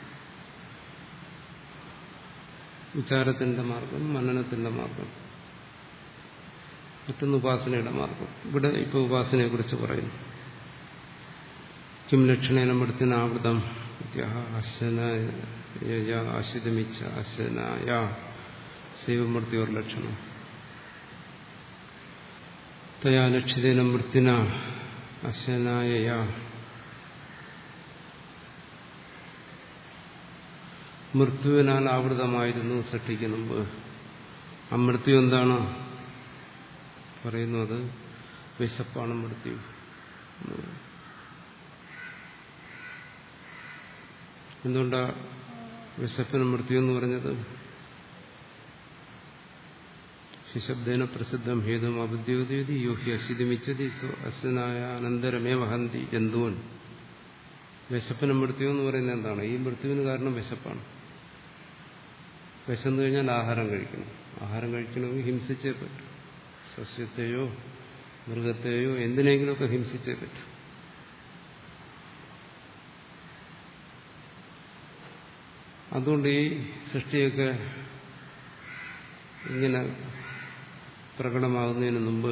വിചാരത്തിന്റെ മാർഗം മനനത്തിന്റെ മാർഗം മറ്റൊന്ന് ഉപാസനയുടെ മാർഗം ഇവിടെ ഇപ്പോൾ ഉപാസനയെ കുറിച്ച് പറയുന്നു കിം ലക്ഷണേന മൃത്തിനാവൃതം അശ്വനായ ആശ്രിതമിച്ച അശ്വനായ ശൈവമൃത്യോർ ലക്ഷണം തയാ ലക്ഷിതേന മൃത്തിന അശ്വനായ മൃത്യുവിനാൽ ആവൃതമായിരുന്നു സൃഷ്ടിക്ക് മുമ്പ് ആ മൃത്യു എന്താണ് പറയുന്നു അത് വിശപ്പാണ് മൃത്യു എന്തുകൊണ്ടാ വിശപ്പിന് മൃത്യു എന്ന് പറഞ്ഞത് ശിശബ്ദേന പ്രസിദ്ധം ഹേതും അബുദ്യോതി യോഹി അശിതിമിച്ചതി അശ്വനായ അനന്തരമേ വഹന്തി ജന്തുവൻ വിശപ്പിന് മൃത്യു എന്ന് പറയുന്നത് എന്താണ് ഈ മൃത്യുവിന് കാരണം വിശപ്പാണ് വിശന്നു കഴിഞ്ഞാൽ ആഹാരം കഴിക്കണം ആഹാരം കഴിക്കണമെങ്കിൽ ഹിംസിച്ചേ പറ്റും സസ്യത്തെയോ മൃഗത്തെയോ എന്തിനെങ്കിലുമൊക്കെ ഹിംസിച്ചേ പറ്റും അതുകൊണ്ട് ഈ സൃഷ്ടിയൊക്കെ ഇങ്ങനെ പ്രകടമാകുന്നതിന് മുമ്പ്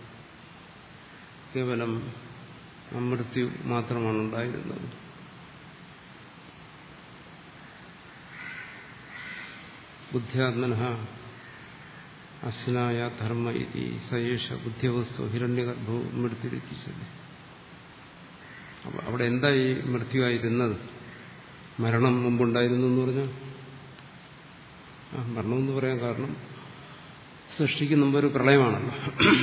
കേവലം അമൃത്യു മാത്രമാണ് ഉണ്ടായിരുന്നത് ബുദ്ധ്യാത്മന അശ്നായ ധർമ്മ ഇതി സയേഷ ബുദ്ധ്യവസ്തു ഹിരണ്യഗർഭവും മൃത്യുരെത്തിച്ചത് അവിടെ എന്താ ഈ മൃത്യുവായിരുന്നത് മരണം മുമ്പുണ്ടായിരുന്നു എന്ന് പറഞ്ഞാൽ ആ മരണമെന്ന് പറയാൻ കാരണം സൃഷ്ടിക്ക് മുമ്പ് ഒരു പ്രളയമാണല്ലോ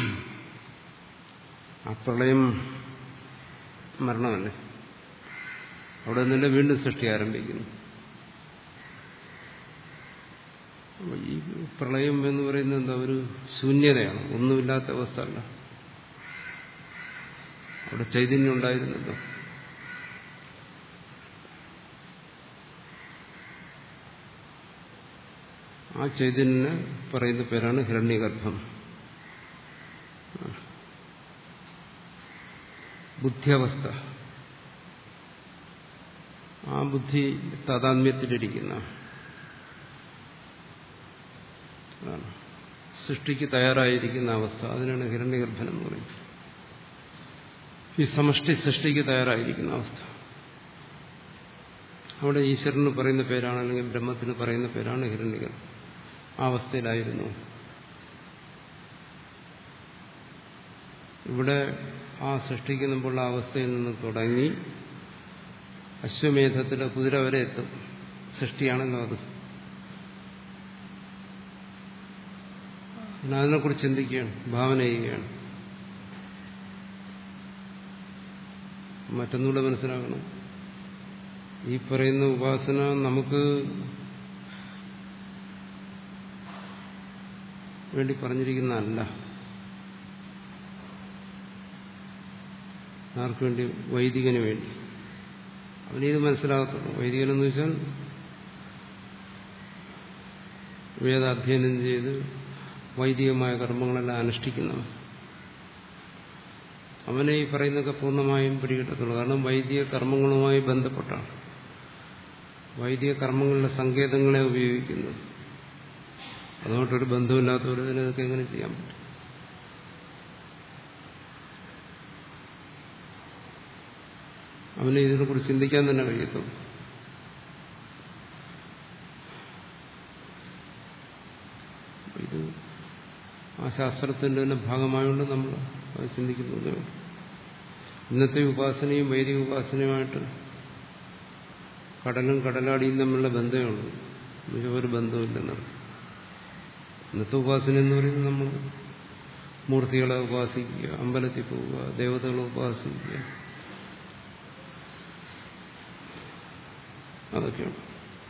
ആ പ്രളയം മരണമല്ലേ അവിടെ നിന്നല്ലേ വീണ്ടും സൃഷ്ടി ആരംഭിക്കുന്നു അപ്പൊ ഈ പ്രളയം എന്ന് പറയുന്നത് എന്താ ഒരു ശൂന്യതയാണ് ഒന്നുമില്ലാത്ത അവസ്ഥ അല്ല അവിടെ ചൈതന്യം ഉണ്ടായിരുന്നല്ലോ ആ ചൈതന്യന് പറയുന്ന പേരാണ് ഹിരണ്യഗർഭം ബുദ്ധിയവസ്ഥ ആ ബുദ്ധി താതാത്മ്യത്തിലിരിക്കുന്ന അതാണ് സൃഷ്ടിക്ക് തയ്യാറായിരിക്കുന്ന അവസ്ഥ അതിനാണ് ഹിരണ്യഗർഭൻ എന്ന് പറയുന്നത് ഈ സമഷ്ടി സൃഷ്ടിക്ക് തയ്യാറായിരിക്കുന്ന അവസ്ഥ അവിടെ ഈശ്വരന് പറയുന്ന പേരാണ് അല്ലെങ്കിൽ ബ്രഹ്മത്തിന് പറയുന്ന പേരാണ് ഹിരണ്യഗർഭൻ ആ അവസ്ഥയിലായിരുന്നു ഇവിടെ ആ സൃഷ്ടിക്ക് മുമ്പുള്ള അവസ്ഥയിൽ നിന്ന് തുടങ്ങി അശ്വമേധത്തിലെ കുതിര വരെ എത്തും സൃഷ്ടിയാണല്ലോ അത് അതിനെക്കുറിച്ച് ചിന്തിക്കുകയാണ് ഭാവന ചെയ്യുകയാണ് മറ്റൊന്നുകൂടെ മനസ്സിലാക്കണം ഈ പറയുന്ന ഉപാസന നമുക്ക് വേണ്ടി പറഞ്ഞിരിക്കുന്നതല്ല ആർക്കു വേണ്ടി വൈദികന് വേണ്ടി അവനിത് മനസ്സിലാകത്തുള്ളൂ വൈദികനെന്ന് വെച്ചാൽ വേദാധ്യയനം ചെയ്ത് വൈദികമായ കർമ്മങ്ങളെല്ലാം അനുഷ്ഠിക്കുന്നവൻ അവനെ ഈ പറയുന്നതൊക്കെ പൂർണ്ണമായും പിടികിട്ടത്തുള്ളൂ കാരണം വൈദിക കർമ്മങ്ങളുമായി ബന്ധപ്പെട്ടാണ് വൈദിക കർമ്മങ്ങളുടെ സങ്കേതങ്ങളെ ഉപയോഗിക്കുന്നത് അതുകൊണ്ടൊരു ബന്ധമില്ലാത്തവർ ഇതിനൊക്കെ എങ്ങനെ ചെയ്യാൻ പറ്റും അവന് ഇതിനെക്കുറിച്ച് ചിന്തിക്കാൻ തന്നെ കഴിയത്തുള്ളൂ ഇത് ആ ശാസ്ത്രത്തിന്റെ തന്നെ ഭാഗമായതുകൊണ്ട് നമ്മൾ അത് ചിന്തിക്കുന്നത് ഇന്നത്തെ ഉപാസനയും വൈദിക ഉപാസനയുമായിട്ട് കടലും കടലാടിയും തമ്മിലുള്ള ബന്ധമേ ഉള്ളൂ എന്നുവെച്ചാൽ ഒരു ബന്ധമില്ലെന്നാണ് ഇന്നത്തെ ഉപാസന എന്ന് പറയുന്നത് നമ്മൾ മൂർത്തികളെ ഉപാസിക്കുക അമ്പലത്തിൽ പോവുക ദേവതകളെ ഉപാസിക്കുക അതൊക്കെയാണ്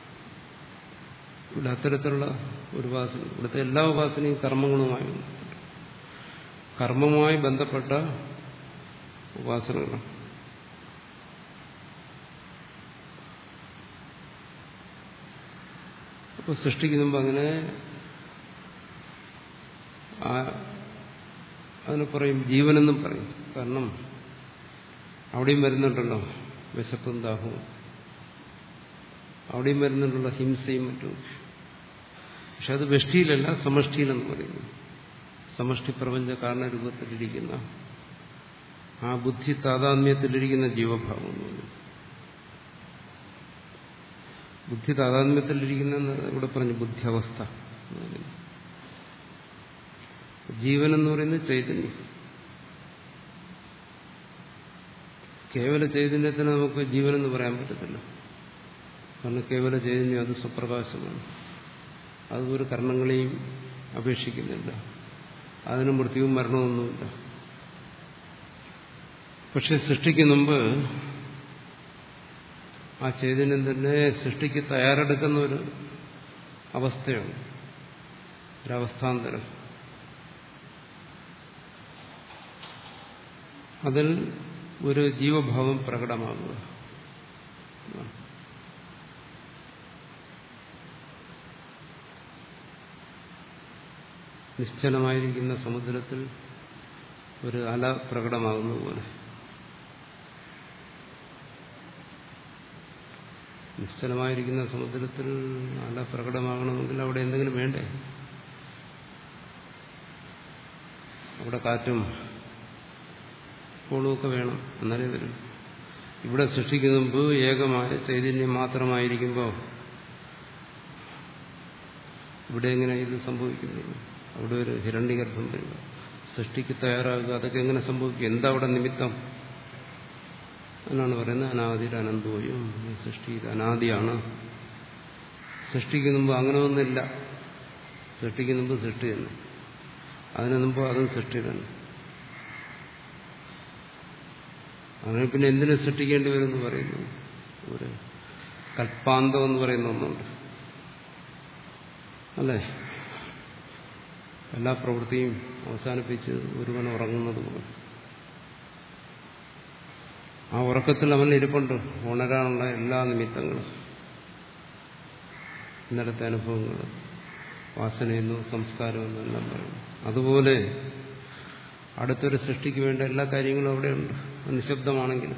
ഇവിടെ അത്തരത്തിലുള്ള ഒരു ഉപാസന ഇവിടുത്തെ എല്ലാ ഉപാസനയും കർമ്മങ്ങളുമായി ബന്ധപ്പെട്ട കർമ്മവുമായി ബന്ധപ്പെട്ട ഉപാസനകളാണ് അപ്പോൾ സൃഷ്ടിക്ക് മുമ്പ് അങ്ങനെ അതിന് പറയും ജീവനെന്നും പറയും കാരണം അവിടെയും വരുന്നുണ്ടല്ലോ വിശപ്പും ദാഹവും അവിടെയും വരുന്നുണ്ടല്ലോ ഹിംസയും മറ്റും പക്ഷെ അത് വ്യഷ്ടിയിലല്ല സമഷ്ടിയിലെന്ന് പറയുന്നു സമഷ്ടി പ്രപഞ്ച കാരണരൂപത്തിലിരിക്കുന്ന ആ ബുദ്ധി താതാത്മ്യത്തിലിരിക്കുന്ന ജീവഭാവം എന്ന് പറയുന്നു ബുദ്ധി താതാത്മ്യത്തിലിരിക്കുന്ന ഇവിടെ പറഞ്ഞു ബുദ്ധ്യവസ്ഥ എന്ന് പറയുന്നു ജീവൻ എന്ന് പറയുന്നത് ചൈതന്യം കേവല ചൈതന്യത്തിന് നമുക്ക് ജീവനെന്ന് പറയാൻ പറ്റത്തില്ല കാരണം കേവല ചൈതന്യം അത് സ്വപ്രകാശമാണ് അത് ഒരു കർണങ്ങളെയും അപേക്ഷിക്കുന്നില്ല അതിന് മൃത്യുവും മരണമൊന്നുമില്ല പക്ഷെ സൃഷ്ടിക്ക് മുമ്പ് ആ ചൈതന്യം തന്നെ സൃഷ്ടിക്ക് തയ്യാറെടുക്കുന്ന ഒരു അവസ്ഥയാണ് ഒരവസ്ഥാന്തരം അതിൽ ഒരു ജീവഭാവം പ്രകടമാകുക നിശ്ചലമായിരിക്കുന്ന സമുദ്രത്തിൽ ഒരു അല പ്രകടമാകുന്ന പോലെ നിശ്ചലമായിരിക്കുന്ന സമുദ്രത്തിൽ അല പ്രകടമാകണമെങ്കിൽ അവിടെ എന്തെങ്കിലും വേണ്ടേ അവിടെ കാറ്റും കോളുമൊക്കെ വേണം എന്നാലേ വരും ഇവിടെ സൃഷ്ടിക്കുന്ന മുമ്പ് ഏകമായ ചൈതന്യം മാത്രമായിരിക്കുമ്പോൾ ഇവിടെ എങ്ങനെ ഇത് സംഭവിക്കുന്നത് അവിടെ ഒരു ഹിരണ്യഗർഭം വരിക സൃഷ്ടിക്ക് തയ്യാറാകുക അതൊക്കെ എങ്ങനെ സംഭവിക്കും എന്താ അവിടെ നിമിത്തം എന്നാണ് പറയുന്നത് അനാദിയുടെ അനന്തോയും ഈ സൃഷ്ടി ഇത് അനാദിയാണ് സൃഷ്ടിക്ക് മുമ്പ് അങ്ങനെ ഒന്നില്ല സൃഷ്ടിക്ക് മുമ്പ് സൃഷ്ടി തന്നെ അതിനു മുമ്പ് അതും സൃഷ്ടി തന്നെ അങ്ങനെ പിന്നെ എന്തിനു സൃഷ്ടിക്കേണ്ടി വരുമെന്ന് പറയുന്നു ഒരു കൽപ്പാന്തം എന്ന് പറയുന്ന ഒന്നുണ്ട് അല്ലേ എല്ലാ പ്രവൃത്തിയും അവസാനിപ്പിച്ച് ഒരുവൻ ഉറങ്ങുന്നത് പോലെ ആ ഉറക്കത്തിൽ അവൻ ഇരിപ്പുണ്ട് ഉണരാനുള്ള എല്ലാ നിമിത്തങ്ങളും ഇന്നലത്തെ അനുഭവങ്ങൾ വാസനയെന്നോ സംസ്കാരമെന്നോ എല്ലാം പറയുന്നു അതുപോലെ അടുത്തൊരു സൃഷ്ടിക്ക് വേണ്ട എല്ലാ കാര്യങ്ങളും അവിടെയുണ്ട് നിശബ്ദമാണെങ്കിൽ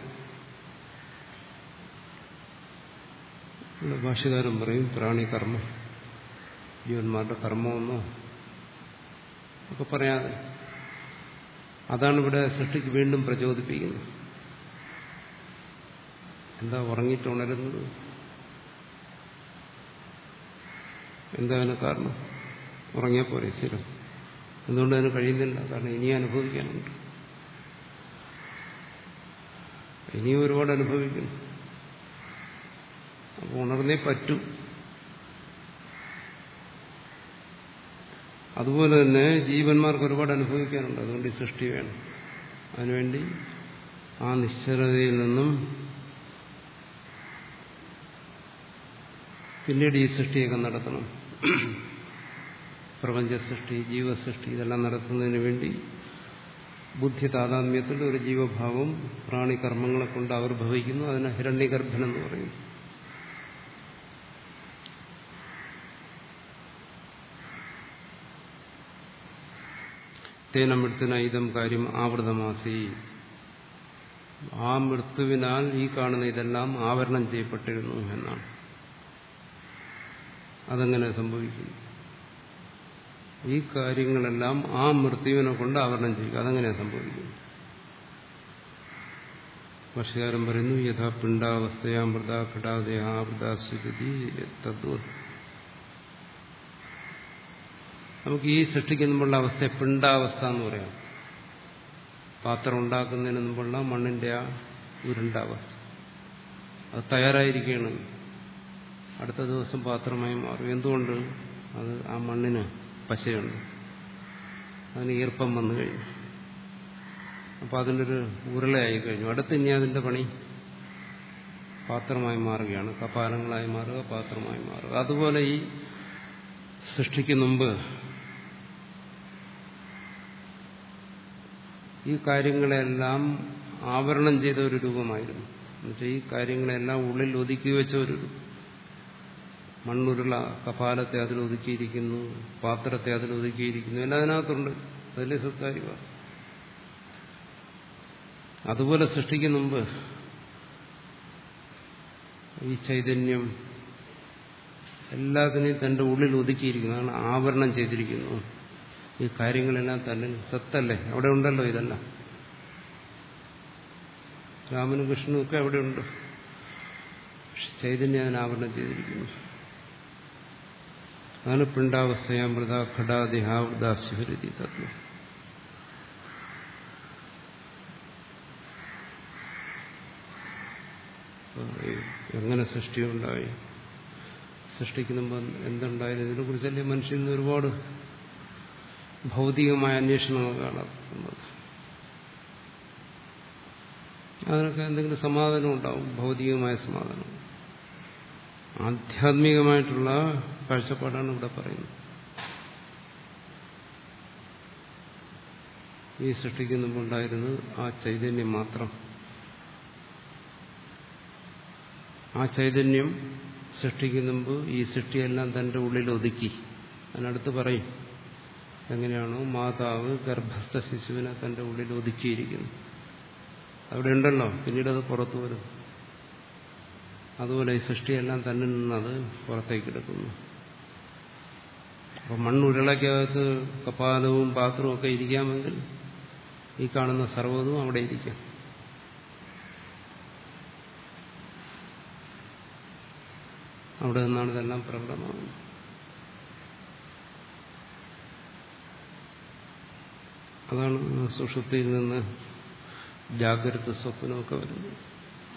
ഭാഷകാരൻ പറയും പ്രാണി കർമ്മം ജീവന്മാരുടെ കർമ്മമെന്നോ ഒക്കെ പറയാതെ അതാണ് ഇവിടെ സൃഷ്ടിക്ക് വീണ്ടും പ്രചോദിപ്പിക്കുന്നത് എന്താ ഉറങ്ങിയിട്ട് ഉണരുന്നത് എന്താ അതിന് കാരണം ഉറങ്ങിയാൽ പോരെ സ്ഥിരം എന്തുകൊണ്ട് അതിന് കഴിയുന്നില്ല കാരണം ഇനിയും അനുഭവിക്കാനുണ്ട് ഇനിയും ഒരുപാട് അനുഭവിക്കുന്നു അപ്പോൾ ഉണർന്നേ പറ്റൂ അതുപോലെ തന്നെ ജീവന്മാർക്ക് ഒരുപാട് അനുഭവിക്കാനുണ്ട് അതുകൊണ്ട് ഈ സൃഷ്ടി വേണം അതിനുവേണ്ടി ആ നിശ്ചലതയിൽ നിന്നും പിന്നീട് ഈ സൃഷ്ടിയൊക്കെ നടത്തണം പ്രപഞ്ച സൃഷ്ടി ജീവസൃഷ്ടി ഇതെല്ലാം നടത്തുന്നതിന് വേണ്ടി ബുദ്ധി താതാത്മ്യത്തിൽ ഒരു ജീവഭാവം പ്രാണികർമ്മങ്ങളെ കൊണ്ട് ആവിർഭവിക്കുന്നു അതിനെ ഹിരണ്യഗർഭൻ എന്ന് പറയുന്നു തേന മൃത്യുന ഇതം കാര്യം ആവൃതമാസി ആ മൃത്യുവിനാൽ ഈ കാണുന്ന ഇതെല്ലാം ആവരണം ചെയ്യപ്പെട്ടിരുന്നു എന്നാണ് അതെങ്ങനെ സംഭവിക്കുന്നു ഈ കാര്യങ്ങളെല്ലാം ആ മൃത്യുവിനെ കൊണ്ട് ആവരണം ചെയ്യുക അതെങ്ങനെ സംഭവിക്കുന്നു ഭക്ഷ്യകാരൻ പറയുന്നു യഥാ പിണ്ടാവസ്ഥയാമൃത ഘടാദേഹാമൃതാസ്ഥിതി തദ്വത് നമുക്ക് ഈ സൃഷ്ടിക്ക് മുമ്പുള്ള അവസ്ഥയെ പിണ്ടാവസ്ഥ എന്ന് പറയാം പാത്രം ഉണ്ടാക്കുന്നതിന് മുമ്പുള്ള മണ്ണിന്റെ ആ ഉരുണ്ട അവസ്ഥ അത് തയ്യാറായിരിക്കുകയാണ് അടുത്ത ദിവസം പാത്രമായി മാറും എന്തുകൊണ്ട് അത് ആ മണ്ണിന് പശയുണ്ട് അതിന് ഈർപ്പം വന്നു കഴിഞ്ഞു അപ്പോൾ അതിനൊരു ഉരുളയായി കഴിഞ്ഞു അടുത്ത് ഇനി അതിന്റെ പണി പാത്രമായി മാറുകയാണ് കപാലങ്ങളായി മാറുക പാത്രമായി മാറുക അതുപോലെ ഈ സൃഷ്ടിക്ക് മുമ്പ് ഈ കാര്യങ്ങളെല്ലാം ആവരണം ചെയ്ത ഒരു രൂപമായിരുന്നു എന്നുവെച്ചാൽ ഈ കാര്യങ്ങളെല്ലാം ഉള്ളിൽ ഒതുക്കി വെച്ച ഒരു മണ്ണുരുള കപാലത്തെ അതിൽ ഒതുക്കിയിരിക്കുന്നു പാത്രത്തെ അതിൽ ഒതുക്കിയിരിക്കുന്നു എല്ലാം അതിനകത്തുണ്ട് അതിലെ സത്കാരിക അതുപോലെ സൃഷ്ടിക്ക് മുമ്പ് ഈ ചൈതന്യം എല്ലാത്തിനെയും തന്റെ ഉള്ളിൽ ഒതുക്കിയിരിക്കുന്നു അതാണ് ആവരണം ചെയ്തിരിക്കുന്നു ഈ കാര്യങ്ങളെല്ലാം തന്നെ സത്തല്ലേ അവിടെ ഉണ്ടല്ലോ ഇതെല്ലാം രാമനും കൃഷ്ണനും ഒക്കെ അവിടെയുണ്ട് ചൈതന്യം അതിനെ ആവരണം ചെയ്തിരിക്കുന്നു അതാണ് പിണ്ടാവസ്ഥയാമൃത ഘടാദിഹാവൃതാസ്യഹരിതി തത്വം എങ്ങനെ സൃഷ്ടിയുണ്ടായി സൃഷ്ടിക്കുന്ന എന്തുണ്ടായിരുന്നു ഇതിനെ കുറിച്ചല്ലേ മനുഷ്യൻ ഒരുപാട് ഭൗതികമായ അന്വേഷണങ്ങൾ നടത്തുന്നത് അതിനൊക്കെ എന്തെങ്കിലും സമാധാനം ഉണ്ടാവും ഭൗതികമായ സമാധാനം ആധ്യാത്മികമായിട്ടുള്ള കാഴ്ചപ്പാടാണ് ഇവിടെ പറയുന്നത് ഈ സൃഷ്ടിക്ക് മുമ്പുണ്ടായിരുന്നത് ആ ചൈതന്യം മാത്രം ആ ചൈതന്യം സൃഷ്ടിക്ക് മുമ്പ് ഈ സൃഷ്ടിയെല്ലാം തന്റെ ഉള്ളിൽ ഒതുക്കി അതിനടുത്ത് പറയും എങ്ങനെയാണോ മാതാവ് ഗർഭസ്ഥ ശിശുവിനെ തന്റെ ഉള്ളിൽ ഒതുക്കിയിരിക്കുന്നു അവിടെ ഉണ്ടല്ലോ പിന്നീട് അത് പുറത്തു വരും അതുപോലെ ഈ സൃഷ്ടിയെല്ലാം തന്നിൽ നിന്നത് പുറത്തേക്ക് എടുക്കുന്നു അപ്പൊ മണ്ണുരുളയ്ക്കകത്ത് കപാലവും പാത്രവും ഒക്കെ ഇരിക്കാമെങ്കിൽ ഈ കാണുന്ന സർവ്വതും അവിടെ ഇരിക്കാം അവിടെ നിന്നാണ് ഇതെല്ലാം പ്രകടമാകുന്നത് അതാണ് സുഷുപ്തിയിൽ നിന്ന് ജാഗ്രത സ്വപ്നമൊക്കെ വരുന്നത്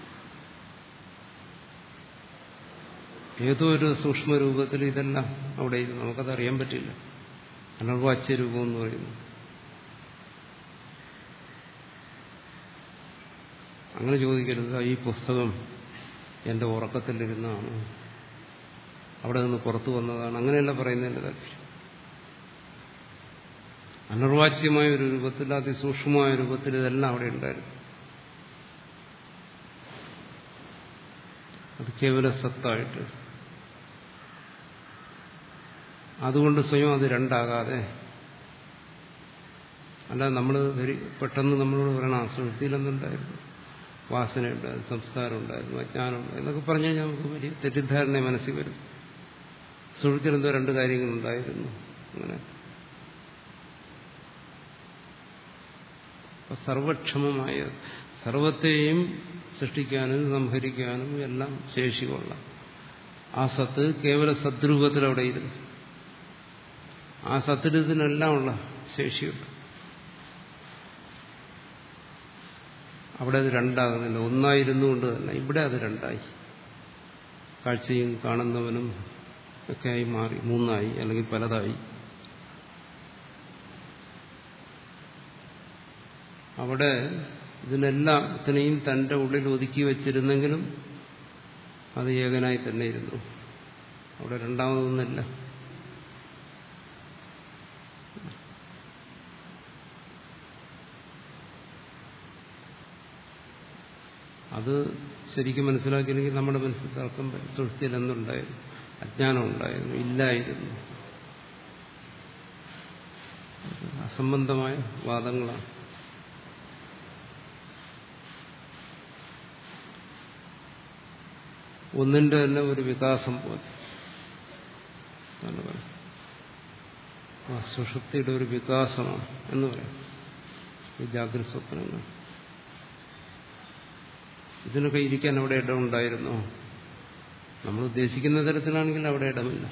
ഏതോ ഒരു സൂക്ഷ്മ രൂപത്തിൽ ഇതെല്ലാം അവിടെ ഇരുന്നു നമുക്കത് അറിയാൻ പറ്റില്ല അനർവാച്യ രൂപം എന്ന് പറയുന്നു അങ്ങനെ ചോദിക്കരുത് ഈ പുസ്തകം എന്റെ ഉറക്കത്തിലിരുന്നാണ് അവിടെ നിന്ന് പുറത്തു വന്നതാണ് അങ്ങനെയല്ല പറയുന്നതിന്റെ താല്പര്യം അനർവാച്യമായ ഒരു രൂപത്തിൽ അതിസൂക്ഷ്മമായ രൂപത്തിൽ ഇതെല്ലാം അവിടെ ഉണ്ടായിരുന്നു അത് കേവല സത്തായിട്ട് അതുകൊണ്ട് സ്വയം അത് രണ്ടാകാതെ അല്ല നമ്മൾ പെട്ടെന്ന് നമ്മളോട് പറയണം ആ സുഹൃത്തിയിലെന്തുണ്ടായിരുന്നു വാസനയുണ്ടായിരുന്നു സംസ്കാരം ഉണ്ടായിരുന്നു അജ്ഞാനം ഉണ്ടായിരുന്നു എന്നൊക്കെ പറഞ്ഞു കഴിഞ്ഞാൽ നമുക്ക് വലിയ തെറ്റിദ്ധാരണ മനസ്സിൽ വരും സുഹൃത്തിനെന്തോ രണ്ട് കാര്യങ്ങളുണ്ടായിരുന്നു അങ്ങനെ സർവക്ഷമമായ സർവത്തെയും സൃഷ്ടിക്കാനും സംഹരിക്കാനും എല്ലാം ശേഷികൊള്ള ആ സത്ത് കേവല സദ്രൂപത്തിൽ അവിടെ ഇരുന്നു ആ സത്തിനതിനെല്ലാം ഉള്ള ശേഷിയുണ്ട് അവിടെ അത് രണ്ടാകുന്നില്ല ഒന്നായിരുന്നു കൊണ്ട് തന്നെ ഇവിടെ അത് രണ്ടായി കാഴ്ചയും കാണുന്നവനും ഒക്കെയായി മാറി മൂന്നായി അല്ലെങ്കിൽ പലതായി അവിടെ ഇതിനെല്ലാത്തിനെയും തന്റെ ഉള്ളിൽ ഒതുക്കി വച്ചിരുന്നെങ്കിലും അത് ഏകനായി തന്നെ ഇരുന്നു അവിടെ രണ്ടാമതൊന്നുമില്ല അത് ശരിക്കും മനസ്സിലാക്കിയില്ലെങ്കിൽ നമ്മുടെ മനസ്സിൽ തർക്കം സുഷ്ടിയിൽ എന്തുണ്ടായിരുന്നു അജ്ഞാനം ഉണ്ടായിരുന്നു ഇല്ലായിരുന്നു അസംബന്ധമായ വാദങ്ങളാണ് ഒന്നിന്റെ തന്നെ ഒരു വികാസം പോലെ ആ സുഷുപ്തിയുടെ ഒരു വികാസമാണ് എന്ന് പറയാം ഈ ജാഗ്രത സ്വപ്നങ്ങൾ ഇതിനൊക്കെ ഇരിക്കാൻ അവിടെ ഇടമുണ്ടായിരുന്നോ നമ്മൾ ഉദ്ദേശിക്കുന്ന തരത്തിലാണെങ്കിൽ അവിടെ ഇടമില്ല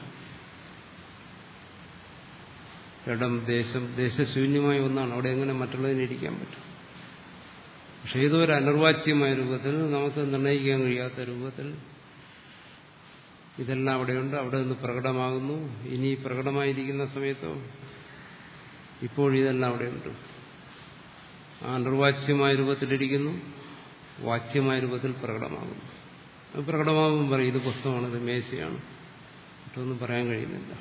ഇടം ദേശം ദേശശൂന്യമായ ഒന്നാണ് അവിടെ എങ്ങനെ മറ്റുള്ളതിന് ഇരിക്കാൻ പറ്റും പക്ഷെ ഏതോ ഒരു അനിർവാച്യമായ രൂപത്തിൽ നമുക്ക് നിർണ്ണയിക്കാൻ കഴിയാത്ത രൂപത്തിൽ ഇതെല്ലാം അവിടെയുണ്ട് അവിടെ നിന്ന് പ്രകടമാകുന്നു ഇനി പ്രകടമായിരിക്കുന്ന സമയത്തോ ഇപ്പോഴിതെല്ലാം അവിടെയുണ്ട് ആ നിർവാച്യമായ രൂപത്തിലിരിക്കുന്നു വാച്യമായ രൂപത്തിൽ പ്രകടമാകുന്നു അത് പ്രകടമാകുമ്പോൾ പറയും ഇത് പുസ്തകമാണ് ഇത് മേശയാണ് മറ്റൊന്നും പറയാൻ കഴിയുന്നില്ല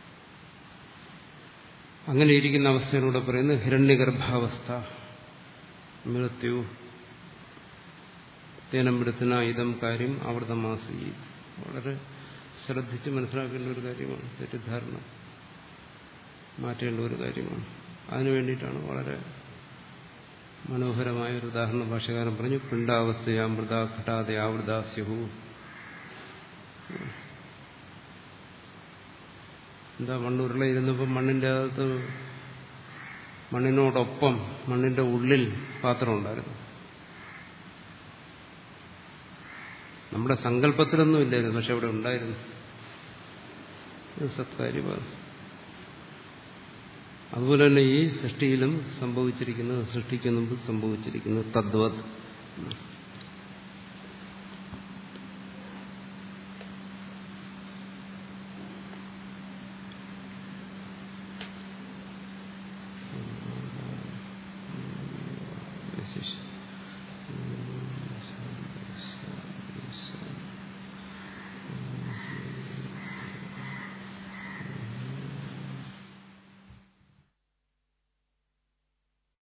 അങ്ങനെ ഇരിക്കുന്ന അവസ്ഥയിലൂടെ പറയുന്നത് ഹിരണ്യഗർഭാവസ്ഥ മൃത്യു തേനമ്പെടുത്തുന്ന ഇതം കാര്യം ആവൃതമാസി വളരെ ശ്രദ്ധിച്ച് മനസ്സിലാക്കേണ്ട ഒരു കാര്യമാണ് തെറ്റിദ്ധാരണ മാറ്റേണ്ട ഒരു കാര്യമാണ് അതിനു വേണ്ടിയിട്ടാണ് വളരെ മനോഹരമായ ഒരു ഉദാഹരണ ഭാഷകാരൻ പറഞ്ഞു പിണ്ടാവസ്ഥയാമൃത ഘടാതെ ആവൃത സ്യഹു എന്താ മണ്ണുരുളയിരുന്നപ്പോൾ മണ്ണിന്റെ അകത്ത് മണ്ണിനോടൊപ്പം മണ്ണിന്റെ ഉള്ളിൽ പാത്രം ഉണ്ടായിരുന്നു നമ്മുടെ സങ്കല്പത്തിലൊന്നും ഇല്ലായിരുന്നു പക്ഷെ അവിടെ ഉണ്ടായിരുന്നു ഇത് സത്കാര്യമാണ് അതുപോലെ തന്നെ ഈ സൃഷ്ടിയിലും സംഭവിച്ചിരിക്കുന്നത് സൃഷ്ടിക്ക് മുമ്പ് സംഭവിച്ചിരിക്കുന്നത് തദ്വത്